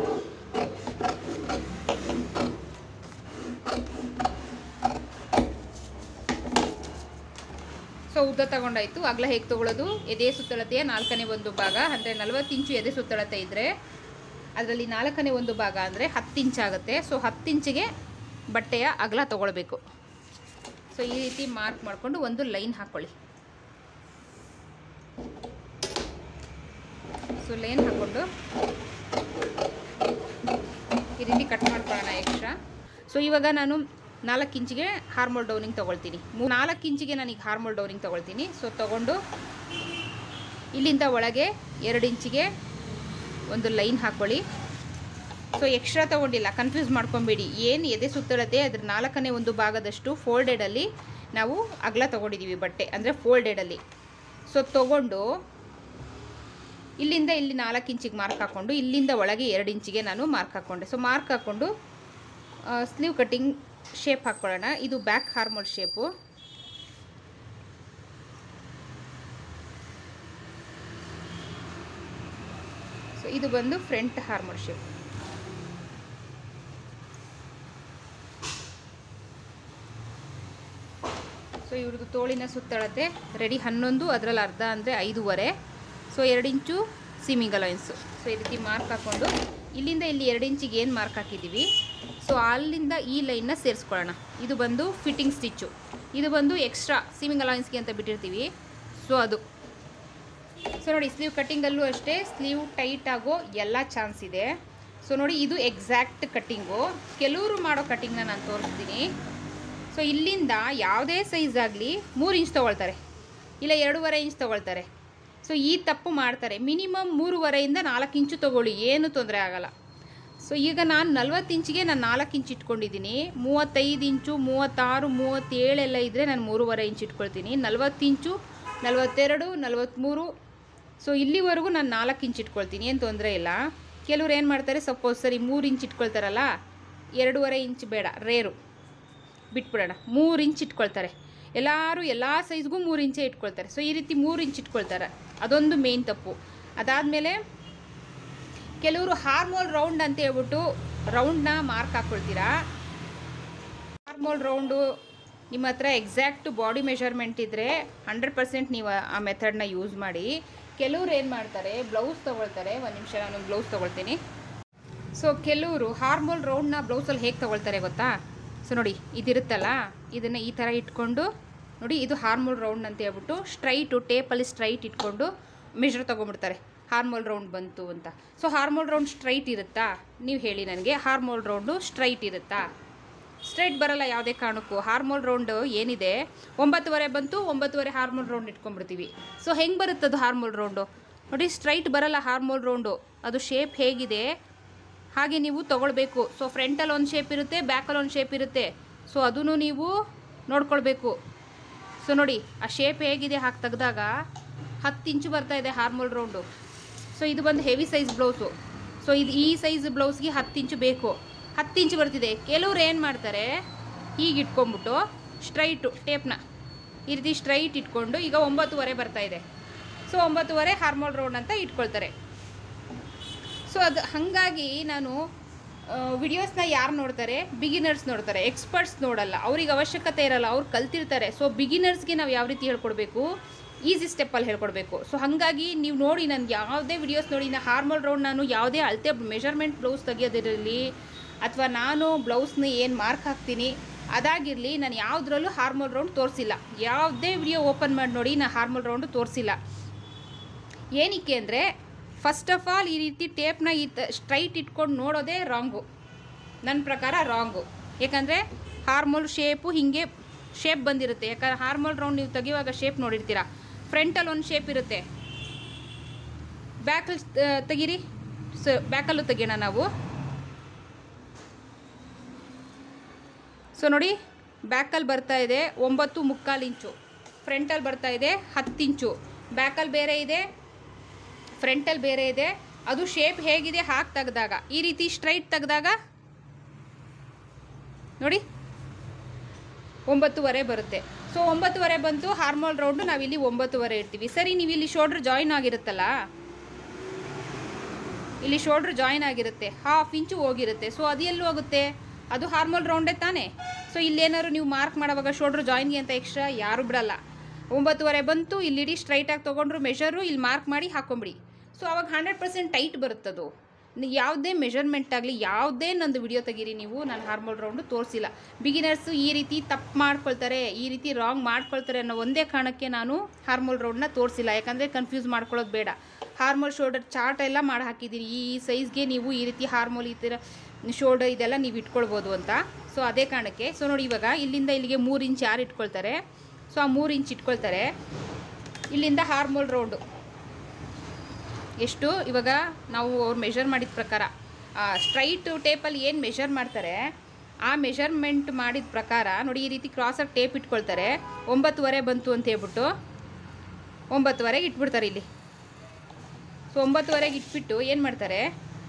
ಸೊ ಉದ್ದ ತಗೊಂಡಾಯ್ತು ಅಗಲ ಹೇಗೆ ತೊಗೊಳ್ಳೋದು ಎದೆ ಸುತ್ತಳತೆಯ ನಾಲ್ಕನೇ ಒಂದು ಭಾಗ ಅಂದರೆ ನಲವತ್ತು ಇಂಚು ಎದೆ ಸುತ್ತಳತೆ ಇದ್ದರೆ ಅದರಲ್ಲಿ ನಾಲ್ಕನೇ ಒಂದು ಭಾಗ ಅಂದರೆ ಹತ್ತು ಇಂಚ್ ಆಗುತ್ತೆ ಸೊ ಹತ್ತು ಇಂಚಿಗೆ ಬಟ್ಟೆಯ ಅಗಲ ತೊಗೊಳ್ಬೇಕು ಸೊ ಈ ರೀತಿ ಮಾರ್ಕ್ ಮಾಡಿಕೊಂಡು ಒಂದು ಲೈನ್ ಹಾಕ್ಕೊಳ್ಳಿ ಸೊ ಲೈನ್ ಹಾಕ್ಕೊಂಡು ಈ ರೀತಿ ಕಟ್ ಮಾಡ್ಕೊಳ್ಳೋಣ ಎಕ್ಸ್ಟ್ರಾ ಸೊ ಇವಾಗ ನಾನು ನಾಲ್ಕು ಇಂಚಿಗೆ ಹಾರ್ಮೋಲ್ ಡೌನಿಂಗ್ ತೊಗೊಳ್ತೀನಿ ಮೂ ನಾಲ್ಕು ಇಂಚಿಗೆ ನಾನೀಗ ಹಾರ್ಮೋಲ್ ಡೌನಿಂಗ್ ತೊಗೊಳ್ತೀನಿ ಸೊ ತೊಗೊಂಡು ಇಲ್ಲಿಂದ ಒಳಗೆ ಎರಡು ಇಂಚಿಗೆ ಒಂದು ಲೈನ್ ಹಾಕ್ಕೊಳ್ಳಿ ಸೊ ಎಕ್ಸ್ಟ್ರಾ ತೊಗೊಂಡಿಲ್ಲ ಕನ್ಫ್ಯೂಸ್ ಮಾಡ್ಕೊಬೇಡಿ ಏನು ಎದೆ ಸುತ್ತಳತೆ ಅದ್ರ ನಾಲ್ಕನೇ ಒಂದು ಭಾಗದಷ್ಟು ಫೋಲ್ಡೆಡಲ್ಲಿ ನಾವು ಅಗಲ ತೊಗೊಂಡಿದ್ದೀವಿ ಬಟ್ಟೆ ಅಂದರೆ ಫೋಲ್ಡೆಡಲ್ಲಿ ಸೊ ತೊಗೊಂಡು ಇಲ್ಲಿಂದ ಇಲ್ಲಿ ನಾಲ್ಕು ಇಂಚಿಗೆ ಮಾರ್ಕ್ ಹಾಕ್ಕೊಂಡು ಇಲ್ಲಿಂದ ಒಳಗೆ ಎರಡು ಇಂಚಿಗೆ ನಾನು ಮಾರ್ಕ್ ಹಾಕ್ಕೊಂಡೆ ಸೊ ಮಾರ್ಕ್ ಹಾಕ್ಕೊಂಡು ಸ್ಲೀವ್ ಕಟ್ಟಿಂಗ್ ಶೇಪ್ ಹಾಕ್ಕೊಳ್ಳೋಣ ಇದು ಬ್ಯಾಕ್ ಹಾರ್ಮೋಲ್ ಶೇಪು ಸೊ ಇದು ಬಂದು ಫ್ರಂಟ್ ಹಾರ್ಮೋಲ್ ಶೇಪ್ ಸೊ ಇವ್ರದ್ದು ತೋಳಿನ ಸುತ್ತಳತೆ ರೆಡಿ ಹನ್ನೊಂದು ಅದರಲ್ಲಿ ಅರ್ಧ ಅಂದರೆ ಐದೂವರೆ ಸೊ ಎರಡು ಇಂಚು ಸೀಮಿಂಗ್ ಅಲೈನ್ಸು ಸೊ ಈ ರೀತಿ ಮಾರ್ಕ್ ಹಾಕ್ಕೊಂಡು ಇಲ್ಲಿಂದ ಇಲ್ಲಿ ಎರಡು ಇಂಚಿಗೆ ಏನು ಮಾರ್ಕ್ ಹಾಕಿದ್ದೀವಿ ಸೊ ಅಲ್ಲಿಂದ ಈ ಲೈನ್ನ ಸೇರಿಸ್ಕೊಳ್ಳೋಣ ಇದು ಬಂದು ಫಿಟ್ಟಿಂಗ್ ಸ್ಟಿಚ್ಚು ಇದು ಬಂದು ಎಕ್ಸ್ಟ್ರಾ ಸೀಮಿಂಗ್ ಅಲೈನ್ಸ್ಗೆ ಅಂತ ಬಿಟ್ಟಿರ್ತೀವಿ ಸೊ ಅದು ಸೊ ನೋಡಿ ಸ್ಲೀವ್ ಕಟ್ಟಿಂಗಲ್ಲೂ ಅಷ್ಟೇ ಸ್ಲೀವ್ ಟೈಟ್ ಆಗೋ ಎಲ್ಲ ಚಾನ್ಸ್ ಇದೆ ಸೊ ನೋಡಿ ಇದು ಎಕ್ಸಾಕ್ಟ್ ಕಟ್ಟಿಂಗು ಕೆಲವರು ಮಾಡೋ ಕಟ್ಟಿಂಗ್ನ ನಾನು ತೋರಿಸ್ತೀನಿ ಸೊ ಇಲ್ಲಿಂದ ಯಾವುದೇ ಸೈಜ್ ಆಗಲಿ ಮೂರು ಇಂಚ್ ತೊಗೊಳ್ತಾರೆ ಇಲ್ಲ ಎರಡೂವರೆ ಇಂಚ್ ತೊಗೊಳ್ತಾರೆ ಸೊ ಈ ತಪ್ಪು ಮಾಡ್ತಾರೆ ಮಿನಿಮಮ್ ಮೂರುವರೆಯಿಂದ ನಾಲ್ಕು ಇಂಚು ತೊಗೊಳ್ಳಿ ಏನು ತೊಂದರೆ ಆಗಲ್ಲ ಸೊ ಈಗ ನಾನು ನಲ್ವತ್ತು ಇಂಚಿಗೆ ನಾನು ನಾಲ್ಕು ಇಂಚ್ ಇಟ್ಕೊಂಡಿದ್ದೀನಿ ಮೂವತ್ತೈದು ಇಂಚು ಮೂವತ್ತಾರು ಮೂವತ್ತೇಳೆಲ್ಲ ಇದ್ದರೆ ನಾನು ಮೂರುವರೆ ಇಂಚ್ ಇಟ್ಕೊಳ್ತೀನಿ ನಲ್ವತ್ತು ಇಂಚು ನಲ್ವತ್ತೆರಡು ನಲ್ವತ್ತ್ಮೂರು ಸೊ ಇಲ್ಲಿವರೆಗೂ ನಾನು ನಾಲ್ಕು ಇಂಚ್ ಇಟ್ಕೊಳ್ತೀನಿ ಏನು ತೊಂದರೆ ಇಲ್ಲ ಕೆಲವ್ರು ಏನು ಮಾಡ್ತಾರೆ ಸಪೋಸ್ ಸರಿ ಮೂರು ಇಂಚ್ ಇಟ್ಕೊಳ್ತಾರಲ್ಲ ಎರಡೂವರೆ ಇಂಚ್ ಬೇಡ ರೇರು ಬಿಟ್ಬಿಡೋಣ ಮೂರು ಇಂಚ್ ಇಟ್ಕೊಳ್ತಾರೆ ಎಲ್ಲರೂ ಎಲ್ಲ ಸೈಜ್ಗೂ ಮೂರು ಇಂಚೇ ಇಟ್ಕೊಳ್ತಾರೆ ಸೊ ಈ ರೀತಿ ಮೂರು ಇಂಚ್ ಇಟ್ಕೊಳ್ತಾರೆ ಅದೊಂದು ಮೇನ್ ತಪ್ಪು ಅದಾದಮೇಲೆ ಕೆಲವರು ಹಾರ್ಮೋಲ್ ರೌಂಡ್ ಅಂತ ಹೇಳ್ಬಿಟ್ಟು ರೌಂಡ್ನ ಮಾರ್ಕ್ ಹಾಕ್ಕೊಳ್ತೀರಾ ಹಾರ್ಮೋಲ್ ರೌಂಡು ನಿಮ್ಮ ಹತ್ರ ಎಕ್ಸಾಕ್ಟ್ ಬಾಡಿ ಮೆಷರ್ಮೆಂಟ್ ಇದ್ದರೆ ಹಂಡ್ರೆಡ್ ಪರ್ಸೆಂಟ್ ನೀವು ಆ ಮೆಥಡ್ನ ಯೂಸ್ ಮಾಡಿ ಕೆಲವ್ರು ಏನು ಮಾಡ್ತಾರೆ ಬ್ಲೌಸ್ ತೊಗೊಳ್ತಾರೆ ಒಂದು ನಿಮಿಷ ನಾನು ಬ್ಲೌಸ್ ತೊಗೊಳ್ತೀನಿ ಸೊ ಕೆಲವರು ಹಾರ್ಮೋಲ್ ರೌಂಡ್ನ ಬ್ಲೌಸಲ್ಲಿ ಹೇಗೆ ತೊಗೊಳ್ತಾರೆ ಗೊತ್ತಾ ಸೊ ನೋಡಿ ಇದಿರುತ್ತಲ್ಲ ಇದನ್ನು ಈ ಥರ ಇಟ್ಕೊಂಡು ನೋಡಿ ಇದು ಹಾರ್ಮೋಲ್ ರೌಂಡ್ ಅಂತ ಹೇಳ್ಬಿಟ್ಟು ಸ್ಟ್ರೈಟು ಟೇಪಲ್ಲಿ ಸ್ಟ್ರೈಟ್ ಇಟ್ಕೊಂಡು ಮೆಷರ್ ತೊಗೊಂಬಿಡ್ತಾರೆ ಹಾರ್ಮೋಲ್ ರೌಂಡ್ ಬಂತು ಅಂತ ಸೊ ಹಾರ್ಮೋಲ್ ರೌಂಡ್ ಸ್ಟ್ರೈಟ್ ಇರುತ್ತಾ ನೀವು ಹೇಳಿ ನನಗೆ ಹಾರ್ಮೋಲ್ ರೌಂಡು ಸ್ಟ್ರೈಟ್ ಇರುತ್ತಾ ಸ್ಟ್ರೈಟ್ ಬರಲ್ಲ ಯಾವುದೇ ಕಾರಣಕ್ಕೂ ಹಾರ್ಮೋಲ್ ರೌಂಡು ಏನಿದೆ ಒಂಬತ್ತುವರೆ ಬಂತು ಒಂಬತ್ತುವರೆ ಹಾರ್ಮೋಲ್ ರೌಂಡ್ ಇಟ್ಕೊಂಡ್ಬಿಡ್ತೀವಿ ಸೊ ಹೆಂಗೆ ಬರುತ್ತೆ ಅದು ಹಾರ್ಮೋಲ್ ರೌಂಡು ನೋಡಿ ಸ್ಟ್ರೈಟ್ ಬರಲ್ಲ ಹಾರ್ಮೋಲ್ ರೌಂಡು ಅದು ಶೇಪ್ ಹೇಗಿದೆ ಹಾಗೆ ನೀವು ತೊಗೊಳ್ಬೇಕು ಸೊ ಫ್ರಂಟಲ್ಲಿ ಒಂದು ಶೇಪ್ ಇರುತ್ತೆ ಬ್ಯಾಕಲ್ಲಿ ಒಂದು ಶೇಪ್ ಇರುತ್ತೆ ಸೊ ಅದನ್ನು ನೀವು ನೋಡ್ಕೊಳ್ಬೇಕು ಸೊ ನೋಡಿ ಆ ಶೇಪ್ ಹೇಗಿದೆ ಹಾಕಿ ತೆಗ್ದಾಗ ಹತ್ತು ಇಂಚು ಬರ್ತಾ ಇದೆ ಹಾರ್ಮೋಲ್ ರೌಂಡು ಸೊ ಇದು ಬಂದು ಹೆವಿ ಸೈಜ್ ಬ್ಲೌಸು ಸೊ ಇದು ಈ ಸೈಜ್ ಬ್ಲೌಸ್ಗೆ ಹತ್ತು ಇಂಚು ಬೇಕು ಹತ್ತು ಇಂಚು ಬರ್ತಿದೆ ಕೆಲವ್ರು ಏನು ಮಾಡ್ತಾರೆ ಹೀಗೆ ಇಟ್ಕೊಂಬಿಟ್ಟು ಸ್ಟ್ರೈಟು ಟೇಪ್ನ ಈ ರೀತಿ ಸ್ಟ್ರೈಟ್ ಇಟ್ಕೊಂಡು ಈಗ ಒಂಬತ್ತುವರೆ ಬರ್ತಾ ಇದೆ ಸೊ ಒಂಬತ್ತುವರೆ ಹಾರ್ಮೋಲ್ ರೌಂಡ್ ಅಂತ ಇಟ್ಕೊಳ್ತಾರೆ ಸೊ ಅದು ಹಾಗಾಗಿ ನಾನು ವಿಡಿಯೋಸ್ನ ಯಾರು ನೋಡ್ತಾರೆ ಬಿಗಿನರ್ಸ್ ನೋಡ್ತಾರೆ ಎಕ್ಸ್ಪರ್ಟ್ಸ್ ನೋಡಲ್ಲ ಅವ್ರಿಗೆ ಅವಶ್ಯಕತೆ ಇರಲ್ಲ ಅವ್ರು ಕಲ್ತಿರ್ತಾರೆ ಸೊ ಬಿಗಿನರ್ಸ್ಗೆ ನಾವು ಯಾವ ರೀತಿ ಹೇಳ್ಕೊಡ್ಬೇಕು ಈಸಿ ಸ್ಟೆಪ್ಪಲ್ಲಿ ಹೇಳ್ಕೊಡ್ಬೇಕು ಸೊ ಹಾಗಾಗಿ ನೀವು ನೋಡಿ ನಾನು ಯಾವುದೇ ವಿಡಿಯೋಸ್ ನೋಡಿ ನಾನು ಹಾರ್ಮೋಲ್ ರೌಂಡ್ ನಾನು ಯಾವುದೇ ಅಳತೆ ಮೆಷರ್ಮೆಂಟ್ ಬ್ಲೌಸ್ ತೆಗಿಯೋದಿರಲಿ ಅಥವಾ ನಾನು ಬ್ಲೌಸ್ನ ಏನು ಮಾರ್ಕ್ ಹಾಕ್ತೀನಿ ಅದಾಗಿರಲಿ ನಾನು ಯಾವುದ್ರಲ್ಲೂ ಹಾರ್ಮೋಲ್ ರೌಂಡ್ ತೋರಿಸಿಲ್ಲ ಯಾವುದೇ ವಿಡಿಯೋ ಓಪನ್ ಮಾಡಿ ನೋಡಿ ನಾನು ಹಾರ್ಮೋಲ್ ರೌಂಡು ತೋರಿಸಿಲ್ಲ ಏನಕ್ಕೆ ಅಂದರೆ ಫಸ್ಟ್ ಆಫ್ ಆಲ್ ಈ ರೀತಿ ಟೇಪ್ನ ಈ ತ ಸ್ಟ್ರೈಟ್ ಇಟ್ಕೊಂಡು ನೋಡೋದೇ ರಾಂಗು ನನ್ನ ಪ್ರಕಾರ ರಾಂಗು ಯಾಕಂದರೆ ಹಾರ್ಮೋಲ್ ಶೇಪು ಹೀಗೆ ಶೇಪ್ ಬಂದಿರುತ್ತೆ ಯಾಕಂದ್ರೆ ಹಾರ್ಮೋಲ್ ರೌಂಡ್ ನೀವು ತೆಗಿಯುವಾಗ ಶೇಪ್ ನೋಡಿರ್ತೀರ ಫ್ರಂಟಲ್ಲಿ ಒಂದು ಶೇಪ್ ಇರುತ್ತೆ ಬ್ಯಾಕಲ್ಲಿ ತೆಗೀರಿ ಸ ಬ್ಯಾಕಲ್ಲೂ ತೆಗಿಯೋಣ ನಾವು ಸೊ ನೋಡಿ ಬ್ಯಾಕಲ್ಲಿ ಬರ್ತಾ ಇದೆ ಒಂಬತ್ತು ಮುಕ್ಕಾಲು ಇಂಚು ಫ್ರಂಟಲ್ಲಿ ಬರ್ತಾ ಇದೆ ಹತ್ತು ಇಂಚು ಬ್ಯಾಕಲ್ಲಿ ಬೇರೆ ಇದೆ ಫ್ರಂಟಲ್ಲಿ ಬೇರೆ ಇದೆ ಅದು ಶೇಪ್ ಹೇಗಿದೆ ಹಾಕಿ ತೆಗ್ದಾಗ ಈ ರೀತಿ ಸ್ಟ್ರೈಟ್ ತೆಗ್ದಾಗ ನೋಡಿ ಒಂಬತ್ತುವರೆ ಬರುತ್ತೆ ಸೊ ಒಂಬತ್ತುವರೆ ಬಂತು ಹಾರ್ಮೋಲ್ ರೌಂಡು ನಾವಿಲ್ಲಿ ಒಂಬತ್ತುವರೆ ಇರ್ತೀವಿ ಸರಿ ನೀವು ಇಲ್ಲಿ ಶೋಲ್ಡ್ರ್ ಜಾಯಿನ್ ಆಗಿರುತ್ತಲ್ಲ ಇಲ್ಲಿ ಶೋಲ್ಡ್ರ್ ಜಾಯಿನ್ ಆಗಿರುತ್ತೆ ಹಾಫ್ ಇಂಚು ಹೋಗಿರುತ್ತೆ ಸೊ ಅದು ಎಲ್ಲಿ ಹೋಗುತ್ತೆ ಅದು ಹಾರ್ಮೋಲ್ ರೌಂಡೇ ತಾನೇ ಸೊ ಇಲ್ಲೇನಾದ್ರು ನೀವು ಮಾರ್ಕ್ ಮಾಡೋವಾಗ ಶೋಲ್ಡ್ರ್ ಜಾಯಿನ್ಗೆ ಅಂತ ಎಕ್ಸ್ಟ್ರಾ ಯಾರು ಬಿಡಲ್ಲ ಒಂಬತ್ತುವರೆ ಬಂತು ಇಲ್ಲಿ ಇಡೀ ಸ್ಟ್ರೈಟಾಗಿ ತೊಗೊಂಡ್ರು ಮೆಷರು ಇಲ್ಲಿ ಮಾರ್ಕ್ ಮಾಡಿ ಹಾಕೊಂಬಿಡಿ ಸೊ ಅವಾಗ ಹಂಡ್ರೆಡ್ ಪರ್ಸೆಂಟ್ ಟೈಟ್ ಬರುತ್ತದು ನೀವು ಯಾವುದೇ ಮೆಷರ್ಮೆಂಟ್ ಆಗಲಿ ಯಾವುದೇ ನಂದು ವಿಡಿಯೋ ತೆಗೀರಿ ನೀವು ನಾನು ಹಾರ್ಮೋಲ್ ರೌಂಡು ತೋರಿಸಿಲ್ಲ ಬಿಗಿನರ್ಸು ಈ ರೀತಿ ತಪ್ಪು ಮಾಡ್ಕೊಳ್ತಾರೆ ಈ ರೀತಿ ರಾಂಗ್ ಮಾಡ್ಕೊಳ್ತಾರೆ ಅನ್ನೋ ಒಂದೇ ಕಾರಣಕ್ಕೆ ನಾನು ಹಾರ್ಮೋಲ್ ರೌಂಡ್ನ ತೋರಿಸಿಲ್ಲ ಯಾಕಂದರೆ ಕನ್ಫ್ಯೂಸ್ ಮಾಡ್ಕೊಳ್ಳೋದು ಬೇಡ ಹಾರ್ಮೋಲ್ ಶೋಲ್ಡರ್ ಚಾರ್ಟ್ ಎಲ್ಲ ಮಾಡಿ ಹಾಕಿದ್ದೀನಿ ಈ ಸೈಜ್ಗೆ ನೀವು ಈ ರೀತಿ ಹಾರ್ಮೋಲ್ ಈ ಥರ ಶೋಲ್ಡರ್ ಇದೆಲ್ಲ ನೀವು ಇಟ್ಕೊಳ್ಬೋದು ಅಂತ ಸೊ ಅದೇ ಕಾರಣಕ್ಕೆ ಸೊ ನೋಡಿ ಇವಾಗ ಇಲ್ಲಿಂದ ಇಲ್ಲಿಗೆ ಮೂರು ಇಂಚ್ ಯಾರು ಇಟ್ಕೊಳ್ತಾರೆ ಸೊ ಆ ಮೂರು ಇಂಚ್ ಇಟ್ಕೊಳ್ತಾರೆ ಇಲ್ಲಿಂದ ಹಾರ್ಮೋಲ್ ರೌಂಡು ಎಷ್ಟು ಇವಾಗ ನಾವು ಅವ್ರು ಮೆಷರ್ ಮಾಡಿದ ಪ್ರಕಾರ ಸ್ಟ್ರೈಟ್ ಟೇಪಲ್ಲಿ ಏನು ಮೆಷರ್ ಮಾಡ್ತಾರೆ ಆ ಮೆಷರ್ಮೆಂಟ್ ಮಾಡಿದ ಪ್ರಕಾರ ನೋಡಿ ಈ ರೀತಿ ಕ್ರಾಸಾಗಿ ಟೇಪ್ ಇಟ್ಕೊಳ್ತಾರೆ ಒಂಬತ್ತುವರೆ ಬಂತು ಅಂತ ಹೇಳ್ಬಿಟ್ಟು ಒಂಬತ್ತುವರೆಗೆ ಇಟ್ಬಿಡ್ತಾರೆ ಇಲ್ಲಿ ಸೊ ಒಂಬತ್ತುವರೆಗೆ ಇಟ್ಬಿಟ್ಟು ಏನು ಮಾಡ್ತಾರೆ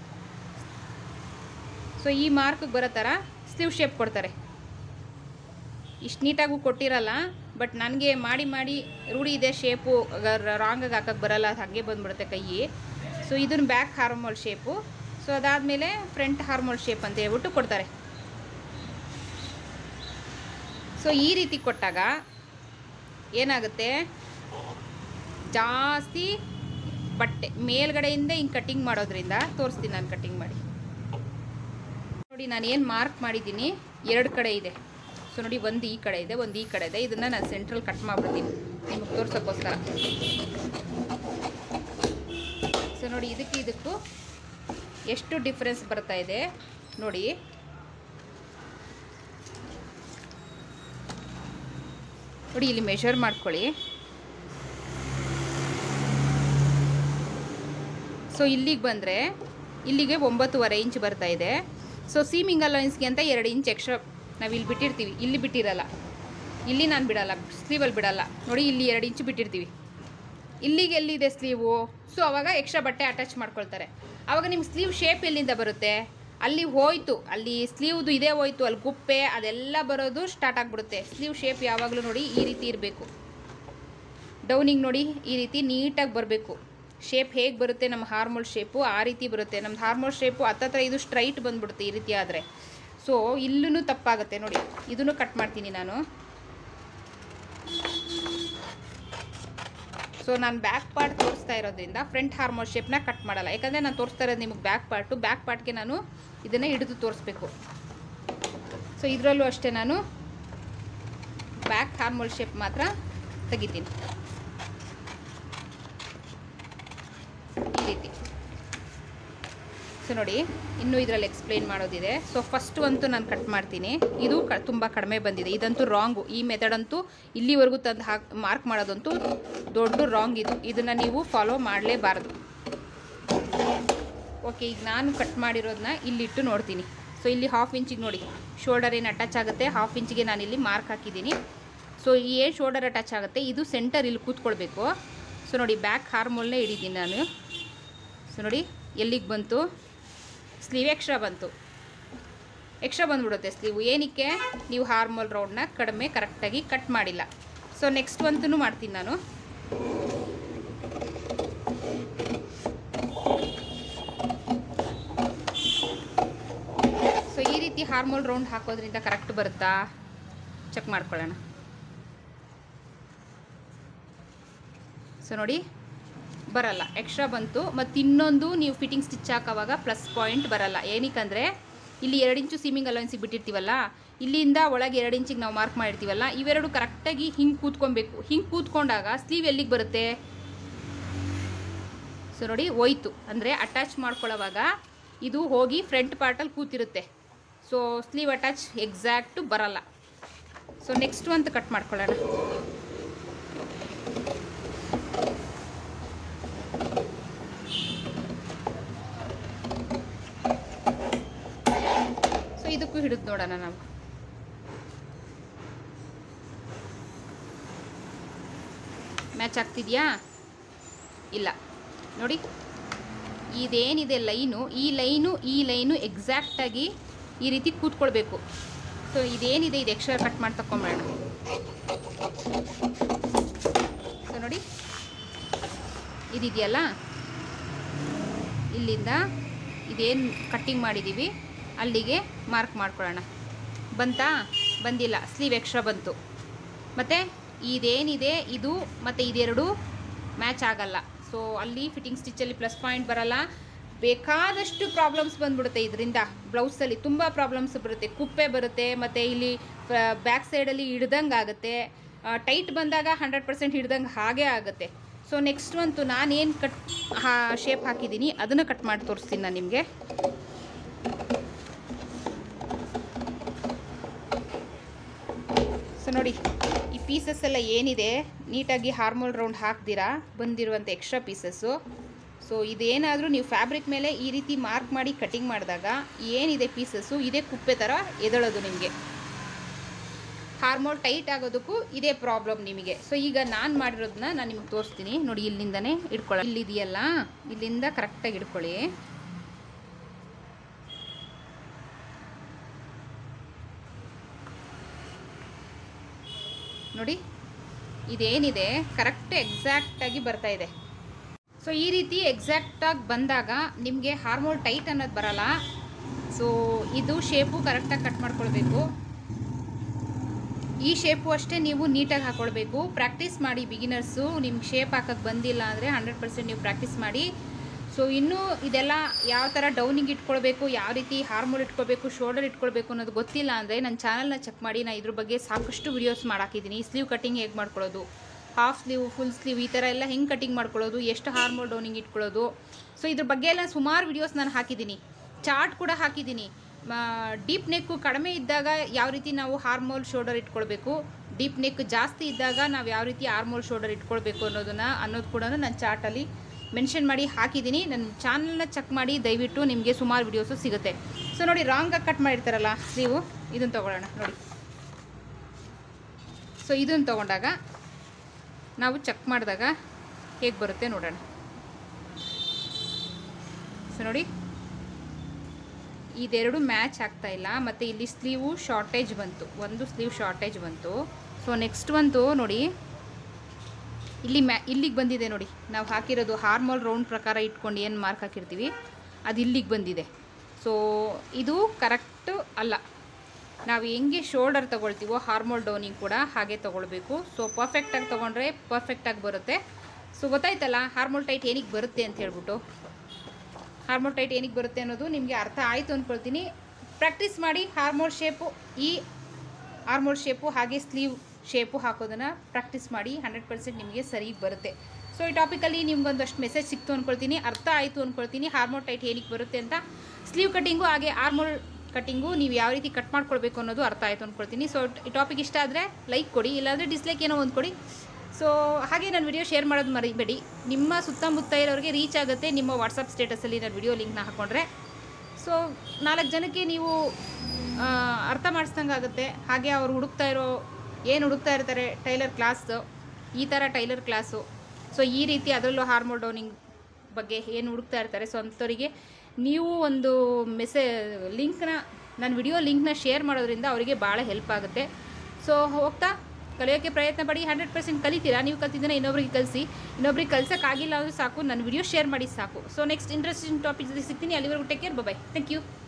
ಸೊ ಈ ಮಾರ್ಕ್ಗೆ ಬರೋ ಥರ ಸ್ಲೀವ್ ಶೇಪ್ ಕೊಡ್ತಾರೆ ಇಷ್ಟು ನೀಟಾಗೂ ಕೊಟ್ಟಿರಲ್ಲ ಬಟ್ ನನಗೆ ಮಾಡಿ ಮಾಡಿ ರೂಢಿ ಇದೆ ಶೇಪು ರಾಂಗಾಗಿ ಹಾಕಕ್ಕೆ ಬರಲ್ಲ ಅದು ಹಾಗೆ ಬಂದ್ಬಿಡುತ್ತೆ ಕೈ ಸೊ ಇದನ್ನು ಬ್ಯಾಕ್ ಹಾರ್ಮೋಲ್ ಶೇಪು ಸೊ ಅದಾದಮೇಲೆ ಫ್ರಂಟ್ ಹಾರ್ಮೋಲ್ ಶೇಪ್ ಅಂತ ಹೇಳ್ಬಿಟ್ಟು ಕೊಡ್ತಾರೆ ಸೊ ಈ ರೀತಿ ಕೊಟ್ಟಾಗ ಏನಾಗುತ್ತೆ ಜಾಸ್ತಿ ಬಟ್ಟೆ ಮೇಲ್ಗಡೆಯಿಂದ ಹಿಂಗೆ ಕಟ್ಟಿಂಗ್ ಮಾಡೋದ್ರಿಂದ ತೋರಿಸ್ತೀನಿ ನಾನು ಕಟ್ಟಿಂಗ್ ಮಾಡಿ ನೋಡಿ ನಾನು ಏನು ಮಾರ್ಕ್ ಮಾಡಿದ್ದೀನಿ ಎರಡು ಕಡೆ ಇದೆ ಸೊ ನೋಡಿ ಒಂದು ಈ ಕಡೆ ಇದೆ ಒಂದು ಈ ಕಡೆ ಇದೆ ಇದನ್ನು ನಾನು ಸೆಂಟ್ರಲ್ ಕಟ್ ಮಾಡಿಬಿಡ್ತೀನಿ ನಿಮಗೆ ತೋರ್ಸೋಕ್ಕೋಸ್ಕರ ಸೊ ನೋಡಿ ಇದಕ್ಕೆ ಇದಕ್ಕೂ ಎಷ್ಟು ಡಿಫ್ರೆನ್ಸ್ ಬರ್ತಾ ಇದೆ ನೋಡಿ ನೋಡಿ ಇಲ್ಲಿ ಮೆಷರ್ ಮಾಡ್ಕೊಳ್ಳಿ ಸೊ ಇಲ್ಲಿಗೆ ಬಂದರೆ ಇಲ್ಲಿಗೆ ಒಂಬತ್ತುವರೆ ಇಂಚ್ ಬರ್ತಾ ಇದೆ ಸೊ ಸೀಮಿಂಗ್ ಅಲೋಯನ್ಸ್ಗೆ ಅಂತ ಎರಡು ಇಂಚ್ ಎಕ್ಸ್ಟ್ರಾ ನಾವು ಇಲ್ಲಿ ಬಿಟ್ಟಿರ್ತೀವಿ ಇಲ್ಲಿ ಬಿಟ್ಟಿರಲ್ಲ ಇಲ್ಲಿ ನಾನು ಬಿಡಲ್ಲ ಸ್ಲೀವಲ್ಲಿ ಬಿಡಲ್ಲ ನೋಡಿ ಇಲ್ಲಿ ಎರಡು ಇಂಚ್ ಬಿಟ್ಟಿರ್ತೀವಿ ಇಲ್ಲಿಗೆ ಎಲ್ಲಿದೆ ಸ್ಲೀವು ಸೊ ಅವಾಗ ಎಕ್ಸ್ಟ್ರಾ ಬಟ್ಟೆ ಅಟ್ಯಾಚ್ ಮಾಡ್ಕೊಳ್ತಾರೆ ಆವಾಗ ನಿಮ್ಗೆ ಸ್ಲೀವ್ ಶೇಪ್ ಎಲ್ಲಿಂದ ಬರುತ್ತೆ ಅಲ್ಲಿ ಹೋಯ್ತು ಅಲ್ಲಿ ಸ್ಲೀವ್ದು ಇದೇ ಹೋಯ್ತು ಅಲ್ಲಿ ಗುಪ್ಪೆ ಅದೆಲ್ಲ ಬರೋದು ಸ್ಟಾರ್ಟ್ ಆಗಿಬಿಡುತ್ತೆ ಸ್ಲೀವ್ ಶೇಪ್ ಯಾವಾಗಲೂ ನೋಡಿ ಈ ರೀತಿ ಇರಬೇಕು ಡೌನಿಗೆ ನೋಡಿ ಈ ರೀತಿ ನೀಟಾಗಿ ಬರಬೇಕು ಶೇಪ್ ಹೇಗೆ ಬರುತ್ತೆ ನಮ್ಮ ಹಾರ್ಮೋಲ್ ಶೇಪು ಆ ರೀತಿ ಬರುತ್ತೆ ನಮ್ಮ ಹಾರ್ಮೋಲ್ ಶೇಪು ಹತ್ತತ್ರ ಇದು ಸ್ಟ್ರೈಟ್ ಬಂದ್ಬಿಡುತ್ತೆ ಈ ರೀತಿ ಆದರೆ ಸೊ ಇಲ್ಲೂ ತಪ್ಪಾಗುತ್ತೆ ನೋಡಿ ಇದನ್ನು ಕಟ್ ಮಾಡ್ತೀನಿ ನಾನು ಸೊ ನಾನು ಬ್ಯಾಕ್ ಪಾರ್ಟ್ ತೋರಿಸ್ತಾ ಇರೋದ್ರಿಂದ ಫ್ರಂಟ್ ಹಾರ್ಮೋಲ್ ಶೇಪ್ನ ಕಟ್ ಮಾಡಲ್ಲ ಯಾಕಂದರೆ ನಾನು ತೋರಿಸ್ತಾ ಇರೋದು ನಿಮಗೆ ಬ್ಯಾಕ್ ಪಾರ್ಟು ಬ್ಯಾಕ್ ಪಾರ್ಟ್ಗೆ ನಾನು ಇದನ್ನೇ ಹಿಡಿದು ತೋರಿಸ್ಬೇಕು ಸೊ ಇದರಲ್ಲೂ ಅಷ್ಟೇ ನಾನು ಬ್ಯಾಕ್ ಹಾರ್ಮೋಲ್ ಶೇಪ್ ಮಾತ್ರ ತೆಗಿತೀನಿ ಈ ರೀತಿ ಸೊ ನೋಡಿ ಇನ್ನೂ ಇದರಲ್ಲಿ ಎಕ್ಸ್ಪ್ಲೈನ್ ಮಾಡೋದಿದೆ ಸೊ ಫಸ್ಟ್ ಅಂತೂ ನಾನು ಕಟ್ ಮಾಡ್ತೀನಿ ಇದು ಕ ತುಂಬ ಕಡಿಮೆ ಬಂದಿದೆ ಇದಂತೂ ರಾಂಗು ಈ ಮೆಥಡ್ ಅಂತೂ ಇಲ್ಲಿವರೆಗೂ ತಂದು ಹಾಕಿ ಮಾರ್ಕ್ ಮಾಡೋದಂತೂ ದೊಡ್ಡ ರಾಂಗ್ ಇದು ಇದನ್ನು ನೀವು ಫಾಲೋ ಮಾಡಲೇಬಾರ್ದು ಓಕೆ ಈಗ ನಾನು ಕಟ್ ಮಾಡಿರೋದನ್ನ ಇಲ್ಲಿಟ್ಟು ನೋಡ್ತೀನಿ ಸೊ ಇಲ್ಲಿ ಹಾಫ್ ಇಂಚಿಗೆ ನೋಡಿ ಶೋಲ್ಡರ್ ಏನು ಅಟ್ಯಾಚ್ ಆಗುತ್ತೆ ಹಾಫ್ ಇಂಚಿಗೆ ನಾನು ಇಲ್ಲಿ ಮಾರ್ಕ್ ಹಾಕಿದ್ದೀನಿ ಸೊ ಈ ಏನು ಶೋಲ್ಡರ್ ಅಟ್ಯಾಚ್ ಆಗುತ್ತೆ ಇದು ಸೆಂಟರ್ ಇಲ್ಲಿ ಕೂತ್ಕೊಳ್ಬೇಕು ಸೊ ನೋಡಿ ಬ್ಯಾಕ್ ಹಾರ್ಮೋಲ್ನೇ ಹಿಡಿದ್ದೀನಿ ನಾನು ಸೊ ನೋಡಿ ಎಲ್ಲಿಗೆ ಬಂತು ಸ್ಲೀವ್ ಎಕ್ಸ್ಟ್ರಾ ಬಂತು ಎಕ್ಸ್ಟ್ರಾ ಬಂದ್ಬಿಡುತ್ತೆ ಸ್ಲೀವ್ ಏನಕ್ಕೆ ನೀವು ಹಾರ್ಮೋಲ್ ರೌಂಡ್ನ ಕಡಿಮೆ ಕರೆಕ್ಟಾಗಿ ಕಟ್ ಮಾಡಿಲ್ಲ ಸೊ ನೆಕ್ಸ್ಟ್ ಅಂತೂ ಮಾಡ್ತೀನಿ ನಾನು ಸೊ ಈ ರೀತಿ ಹಾರ್ಮೋಲ್ ರೌಂಡ್ ಹಾಕೋದ್ರಿಂದ ಕರೆಕ್ಟ್ ಬರುತ್ತಾ ಚೆಕ್ ಮಾಡ್ಕೊಳ್ಳೋಣ ಸೊ ನೋಡಿ ಬರಲ್ಲ ಎಕ್ಸ್ಟ್ರಾ ಬಂತು ಮತ್ತು ಇನ್ನೊಂದು ನೀವು ಫಿಟ್ಟಿಂಗ್ ಸ್ಟಿಚ್ ಹಾಕೋವಾಗ ಪ್ಲಸ್ ಪಾಯಿಂಟ್ ಬರಲ್ಲ ಏನಕ್ಕಂದರೆ ಇಲ್ಲಿ ಎರಡು ಇಂಚು ಸೀಮಿಂಗ್ ಅಲೋನ್ಸಿಗೆ ಬಿಟ್ಟಿರ್ತೀವಲ್ಲ ಇಲ್ಲಿಂದ ಒಳಗೆ ಎರಡು ಇಂಚಿಗೆ ನಾವು ಮಾರ್ಕ್ ಮಾಡಿರ್ತೀವಲ್ಲ ಇವೆರಡು ಕರೆಕ್ಟಾಗಿ ಹಿಂಗೆ ಕೂತ್ಕೊಬೇಕು ಹಿಂಗೆ ಕೂತ್ಕೊಂಡಾಗ ಸ್ಲೀವ್ ಎಲ್ಲಿಗೆ ಬರುತ್ತೆ ಸೊ ನೋಡಿ ಹೋಯ್ತು ಅಂದರೆ ಅಟ್ಯಾಚ್ ಮಾಡ್ಕೊಳ್ಳೋವಾಗ ಇದು ಹೋಗಿ ಫ್ರಂಟ್ ಪಾರ್ಟಲ್ಲಿ ಕೂತಿರುತ್ತೆ ಸೊ ಸ್ಲೀವ್ ಅಟ್ಯಾಚ್ ಎಕ್ಸಾಕ್ಟು ಬರಲ್ಲ ಸೊ ನೆಕ್ಸ್ಟು ಅಂತ ಕಟ್ ಮಾಡ್ಕೊಳ್ಳೋಣ ಸೊ ಇದಕ್ಕೂ ಹಿಡಿದು ನೋಡೋಣ ನಾವು ಮ್ಯಾಚ್ ಆಗ್ತಿದೆಯಾ ಇಲ್ಲ ನೋಡಿ ಇದೇನಿದೆ ಲೈನು ಈ ಲೈನು ಈ ಲೈನು ಎಕ್ಸಾಕ್ಟಾಗಿ ಈ ರೀತಿ ಕೂತ್ಕೊಳ್ಬೇಕು ಸೊ ಇದೇನಿದೆ ಇದು ಎಕ್ಸ್ಟ್ರಾ ಕಟ್ ಮಾಡಿ ತಗೊಂಬೇಡ ಸೊ ನೋಡಿ ಇದಿದೆಯಲ್ಲ ಇಲ್ಲಿಂದ ಇದೇನು ಕಟ್ಟಿಂಗ್ ಮಾಡಿದ್ದೀವಿ ಅಲ್ಲಿಗೆ ಮಾರ್ಕ್ ಮಾಡ್ಕೊಳ್ಳೋಣ ಬಂತಾ ಬಂದಿಲ್ಲ ಸ್ಲೀವ್ ಎಕ್ಸ್ಟ್ರಾ ಬಂತು ಮತ್ತು ಇದೇನಿದೆ ಇದು ಮತ್ತು ಇದೆರಡು ಮ್ಯಾಚ್ ಆಗಲ್ಲ ಸೊ ಅಲ್ಲಿ ಫಿಟ್ಟಿಂಗ್ ಸ್ಟಿಚ್ಚಲ್ಲಿ ಪ್ಲಸ್ ಪಾಯಿಂಟ್ ಬರಲ್ಲ ಬೇಕಾದಷ್ಟು ಪ್ರಾಬ್ಲಮ್ಸ್ ಬಂದ್ಬಿಡುತ್ತೆ ಇದರಿಂದ ಬ್ಲೌಸಲ್ಲಿ ತುಂಬ ಪ್ರಾಬ್ಲಮ್ಸ್ ಬರುತ್ತೆ ಕುಪ್ಪೆ ಬರುತ್ತೆ ಮತ್ತು ಇಲ್ಲಿ ಬ್ಯಾಕ್ ಸೈಡಲ್ಲಿ ಹಿಡ್ದಂಗೆ ಆಗುತ್ತೆ ಟೈಟ್ ಬಂದಾಗ ಹಂಡ್ರೆಡ್ ಪರ್ಸೆಂಟ್ ಹಿಡ್ದಂಗೆ ಹಾಗೇ ಆಗುತ್ತೆ ಸೊ ನೆಕ್ಸ್ಟ್ ಅಂತೂ ನಾನೇನು ಕಟ್ ಹಾ ಶೇಪ್ ಹಾಕಿದ್ದೀನಿ ಅದನ್ನು ಕಟ್ ಮಾಡಿ ತೋರಿಸ್ತೀನಿ ನಾನು ನಿಮಗೆ ಸೊ ನೋಡಿ ಈ ಪೀಸಸ್ ಎಲ್ಲ ಏನಿದೆ ನೀಟಾಗಿ ಹಾರ್ಮೋಲ್ ರೌಂಡ್ ಹಾಕ್ದಿರಾ ಬಂದಿರುವಂಥ ಎಕ್ಸ್ಟ್ರಾ ಪೀಸಸ್ಸು ಸೊ ಇದೇನಾದರೂ ನೀವು ಫ್ಯಾಬ್ರಿಕ್ ಮೇಲೆ ಈ ರೀತಿ ಮಾರ್ಕ್ ಮಾಡಿ ಕಟಿಂಗ್ ಮಾಡಿದಾಗ ಏನಿದೆ ಪೀಸಸ್ಸು ಇದೇ ಕುಪ್ಪೆ ಥರ ಎದಳೋದು ನಿಮಗೆ ಹಾರ್ಮೋಲ್ ಟೈಟ್ ಆಗೋದಕ್ಕೂ ಇದೇ ಪ್ರಾಬ್ಲಮ್ ನಿಮಗೆ ಸೊ ಈಗ ನಾನು ಮಾಡಿರೋದನ್ನ ನಾನು ನಿಮ್ಗೆ ತೋರಿಸ್ತೀನಿ ನೋಡಿ ಇಲ್ಲಿಂದನೇ ಇಟ್ಕೊಳ್ಳಿ ಇಲ್ಲಿದೆಯಲ್ಲ ಇಲ್ಲಿಂದ ಕರೆಕ್ಟಾಗಿ ಇಟ್ಕೊಳ್ಳಿ ನೋಡಿ ಇದೇನಿದೆ ಕರೆಕ್ಟ್ ಎಕ್ಸಾಕ್ಟಾಗಿ ಬರ್ತಾ ಇದೆ ಸೊ ಈ ರೀತಿ ಎಕ್ಸಾಕ್ಟಾಗಿ ಬಂದಾಗ ನಿಮಗೆ ಹಾರ್ಮೋಲ್ ಟೈಟ್ ಅನ್ನೋದು ಬರಲ್ಲ ಸೊ ಇದು ಶೇಪು ಕರೆಕ್ಟಾಗಿ ಕಟ್ ಮಾಡ್ಕೊಳ್ಬೇಕು ಈ ಶೇಪು ಅಷ್ಟೇ ನೀವು ನೀಟಾಗಿ ಹಾಕ್ಕೊಳ್ಬೇಕು ಪ್ರಾಕ್ಟೀಸ್ ಮಾಡಿ ಬಿಗಿನರ್ಸು ನಿಮ್ಗೆ ಶೇಪ್ ಹಾಕೋಕ್ಕೆ ಬಂದಿಲ್ಲ ಅಂದರೆ ಹಂಡ್ರೆಡ್ ಪರ್ಸೆಂಟ್ ನೀವು ಪ್ರಾಕ್ಟೀಸ್ ಮಾಡಿ ಸೊ ಇನ್ನೂ ಇದೆಲ್ಲ ಯಾವ ಥರ ಡೌನಿಗೆ ಇಟ್ಕೊಳ್ಬೇಕು ಯಾವ ರೀತಿ ಹಾರ್ಮೋಲ್ ಇಟ್ಕೊಳ್ಬೇಕು ಶೋಲ್ಡರ್ ಇಟ್ಕೊಳ್ಬೇಕು ಅನ್ನೋದು ಗೊತ್ತಿಲ್ಲ ಅಂದರೆ ನನ್ನ ಚಾನಲ್ನ ಚೆಕ್ ಮಾಡಿ ನಾನು ಇದ್ರ ಬಗ್ಗೆ ಸಾಕಷ್ಟು ವಿಡಿಯೋಸ್ ಮಾಡಾಕಿದ್ದೀನಿ ಸ್ಲೀವ್ ಕಟಿಂಗ್ ಹೇಗೆ ಮಾಡ್ಕೊಳ್ಳೋದು ಹಾಫ್ ಸ್ಲೀವ್ ಫುಲ್ ಸ್ಲೀವ್ ಈ ಥರ ಎಲ್ಲ ಹೆಂಗೆ ಕಟಿಂಗ್ ಮಾಡ್ಕೊಳ್ಳೋದು ಎಷ್ಟು ಹಾರ್ಮೋಲ್ ಡೌನಿಂಗ್ ಇಟ್ಕೊಳ್ಳೋದು ಸೊ ಇದ್ರ ಬಗ್ಗೆ ಎಲ್ಲ ಸುಮಾರು ವಿಡಿಯೋಸ್ ನಾನು ಹಾಕಿದ್ದೀನಿ ಚಾರ್ಟ್ ಕೂಡ ಹಾಕಿದ್ದೀನಿ ಡೀಪ್ ನೆಕ್ಕು ಕಡಿಮೆ ಇದ್ದಾಗ ಯಾವ ರೀತಿ ನಾವು ಹಾರ್ಮೋಲ್ ಶೋಲ್ಡರ್ ಇಟ್ಕೊಳ್ಬೇಕು ಡೀಪ್ ನೆಕ್ ಜಾಸ್ತಿ ಇದ್ದಾಗ ನಾವು ಯಾವ ರೀತಿ ಹಾರ್ಮೋಲ್ ಶೋಲ್ಡರ್ ಇಟ್ಕೊಳ್ಬೇಕು ಅನ್ನೋದನ್ನು ಅನ್ನೋದು ಕೂಡ ನನ್ನ ಚಾರ್ಟಲ್ಲಿ ಮೆನ್ಷನ್ ಮಾಡಿ ಹಾಕಿದ್ದೀನಿ ನನ್ನ ಚಾನಲ್ನ ಚೆಕ್ ಮಾಡಿ ದಯವಿಟ್ಟು ನಿಮಗೆ ಸುಮಾರು ವಿಡಿಯೋಸು ಸಿಗುತ್ತೆ ಸೊ ನೋಡಿ ರಾಂಗಾಗಿ ಕಟ್ ಮಾಡಿರ್ತಾರಲ್ಲ ನೀವು ಇದನ್ನು ತೊಗೊಳ್ಳೋಣ ನೋಡಿ ಸೊ ಇದನ್ನು ತೊಗೊಂಡಾಗ ನಾವು ಚೆಕ್ ಮಾಡಿದಾಗ ಹೇಗೆ ಬರುತ್ತೆ ನೋಡೋಣ ಸೊ ನೋಡಿ ಇದೆರಡು ಮ್ಯಾಚ್ ಆಗ್ತಾ ಇಲ್ಲ ಮತ್ತು ಇಲ್ಲಿ ಸ್ಲೀವು ಶಾರ್ಟೇಜ್ ಬಂತು ಒಂದು ಸ್ಲೀವ್ ಶಾರ್ಟೇಜ್ ಬಂತು ಸೊ ನೆಕ್ಸ್ಟ್ ಬಂತು ನೋಡಿ ಇಲ್ಲಿ ಮ್ಯಾ ಇಲ್ಲಿಗೆ ಬಂದಿದೆ ನೋಡಿ ನಾವು ಹಾಕಿರೋದು ಹಾರ್ಮೋಲ್ ರೌಂಡ್ ಪ್ರಕಾರ ಇಟ್ಕೊಂಡು ಏನು ಮಾರ್ಕ್ ಹಾಕಿರ್ತೀವಿ ಅದು ಇಲ್ಲಿಗೆ ಬಂದಿದೆ ಸೊ ಇದು ಕರೆಕ್ಟು ಅಲ್ಲ ನಾವು ಹೆಂಗೆ ಶೋಲ್ಡರ್ ತೊಗೊಳ್ತೀವೋ ಹಾರ್ಮೋಲ್ ಡೌನಿಂಗ್ ಕೂಡ ಹಾಗೆ ತೊಗೊಳ್ಬೇಕು ಸೊ ಪರ್ಫೆಕ್ಟಾಗಿ ತೊಗೊಂಡ್ರೆ ಪರ್ಫೆಕ್ಟಾಗಿ ಬರುತ್ತೆ ಸೊ ಗೊತ್ತಾಯ್ತಲ್ಲ ಹಾರ್ಮೋಲ್ ಟೈಟ್ ಏನಕ್ಕೆ ಬರುತ್ತೆ ಅಂತ ಹೇಳ್ಬಿಟ್ಟು ಹಾರ್ಮೋಲ್ ಟೈಟ್ ಏನಕ್ಕೆ ಬರುತ್ತೆ ಅನ್ನೋದು ನಿಮಗೆ ಅರ್ಥ ಆಯಿತು ಅಂದ್ಕೊಳ್ತೀನಿ ಪ್ರಾಕ್ಟೀಸ್ ಮಾಡಿ ಹಾರ್ಮೋಲ್ ಶೇಪು ಈ ಹಾರ್ಮೋಲ್ ಶೇಪು ಹಾಗೆ ಸ್ಲೀವ್ ಶೇಪು ಹಾಕೋದನ್ನು ಪ್ರಾಕ್ಟೀಸ್ ಮಾಡಿ ಹಂಡ್ರೆಡ್ ಪರ್ಸೆಂಟ್ ನಿಮಗೆ ಸರಿ ಬರುತ್ತೆ ಸೊ ಈ ಟಾಪಿಕಲ್ಲಿ ನಿಮ್ಗೊಂದಷ್ಟು ಮೆಸೇಜ್ ಸಿಕ್ತು ಅಂದ್ಕೊಳ್ತೀನಿ ಅರ್ಥ ಆಯಿತು ಅಂದ್ಕೊಳ್ತೀನಿ ಹಾರ್ಮೋಲ್ ಟೈಟ್ ಏನಕ್ಕೆ ಬರುತ್ತೆ ಅಂತ ಸ್ಲೀವ್ ಕಟ್ಟಿಂಗು ಹಾಗೆ ಆರ್ಮೋಲ್ ಕಟ್ಟಿಂಗು ನೀವು ಯಾವ ರೀತಿ ಕಟ್ ಮಾಡ್ಕೊಳ್ಬೇಕು ಅನ್ನೋದು ಅರ್ಥ ಆಯಿತು ಅಂದ್ಕೊಳ್ತೀನಿ ಸೊ ಈ ಟಾಪಿಕ್ ಇಷ್ಟ ಆದರೆ ಲೈಕ್ ಕೊಡಿ ಇಲ್ಲಾಂದರೆ ಡಿಸ್ಲೈಕ್ ಏನೋ ಒಂದು ಕೊಡಿ ಸೊ ಹಾಗೆ ನಾನು ವಿಡಿಯೋ ಶೇರ್ ಮಾಡೋದು ಮರಿಬೇಡಿ ನಿಮ್ಮ ಸುತ್ತಮುತ್ತ ಇರೋರಿಗೆ ರೀಚ್ ಆಗುತ್ತೆ ನಿಮ್ಮ ವಾಟ್ಸಪ್ ಸ್ಟೇಟಸಲ್ಲಿ ನಾನು ವಿಡಿಯೋ ಲಿಂಕ್ನ ಹಾಕ್ಕೊಂಡ್ರೆ ಸೊ ನಾಲ್ಕು ಜನಕ್ಕೆ ನೀವು ಆ, ಅರ್ಥ ಮಾಡಿಸ್ದಂಗೆ ಆಗುತ್ತೆ ಹಾಗೆ ಅವ್ರು ಹುಡುಕ್ತಾ ಇರೋ ಏನು ಹುಡುಕ್ತಾ ಇರ್ತಾರೆ ಟೈಲರ್ ಕ್ಲಾಸು ಈ ಥರ ಟೈಲರ್ ಕ್ಲಾಸು ಸೊ ಈ ರೀತಿ ಅದರಲ್ಲೂ ಹಾರ್ಮೋಲ್ ಡೌನಿಂಗ್ ಬಗ್ಗೆ ಏನು ಹುಡುಕ್ತಾ ಇರ್ತಾರೆ ಸೊ ಅಂಥವರಿಗೆ ನೀವು ಒಂದು ಮೆಸೇ ಲಿಂಕ್ನ ನನ್ನ ವಿಡಿಯೋ ಲಿಂಕ್ನ ಶೇರ್ ಮಾಡೋದ್ರಿಂದ ಅವರಿಗೆ ಭಾಳ ಹೆಲ್ಪ್ ಆಗುತ್ತೆ ಸೊ ಹೋಗ್ತಾ ಕಲಿಯೋಕ್ಕೆ ಪ್ರಯತ್ನ ಪಡಿ ಹಂಡ್ರೆಡ್ ಪರ್ಸೆಂಟ್ ಕಲಿತೀರಾ ನೀವು ಕಲ್ತಿದ್ದನ್ನ ಇನ್ನೊಬ್ರಿಗೆ ಕಲಿಸಿ ಇನ್ನೊಬ್ರಿಗೆ ಕಲ್ಸೋಕ್ಕಾಗಿಲ್ಲ ಅಂದರೂ ಸಾಕು ನನ್ನ ವಿಡಿಯೋ ಶೇರ್ ಮಾಡಿ ಸಾಕು ಸೊ ನೆಕ್ಸ್ಟ್ ಇಂಟ್ರೆಸ್ಟಿಂಗ್ ಟಾಪಿಕ್ ಜೊತೆ ಸಿಗ್ತೀನಿ ಅಲ್ಲಿವರೆಗೂ take care bye thank you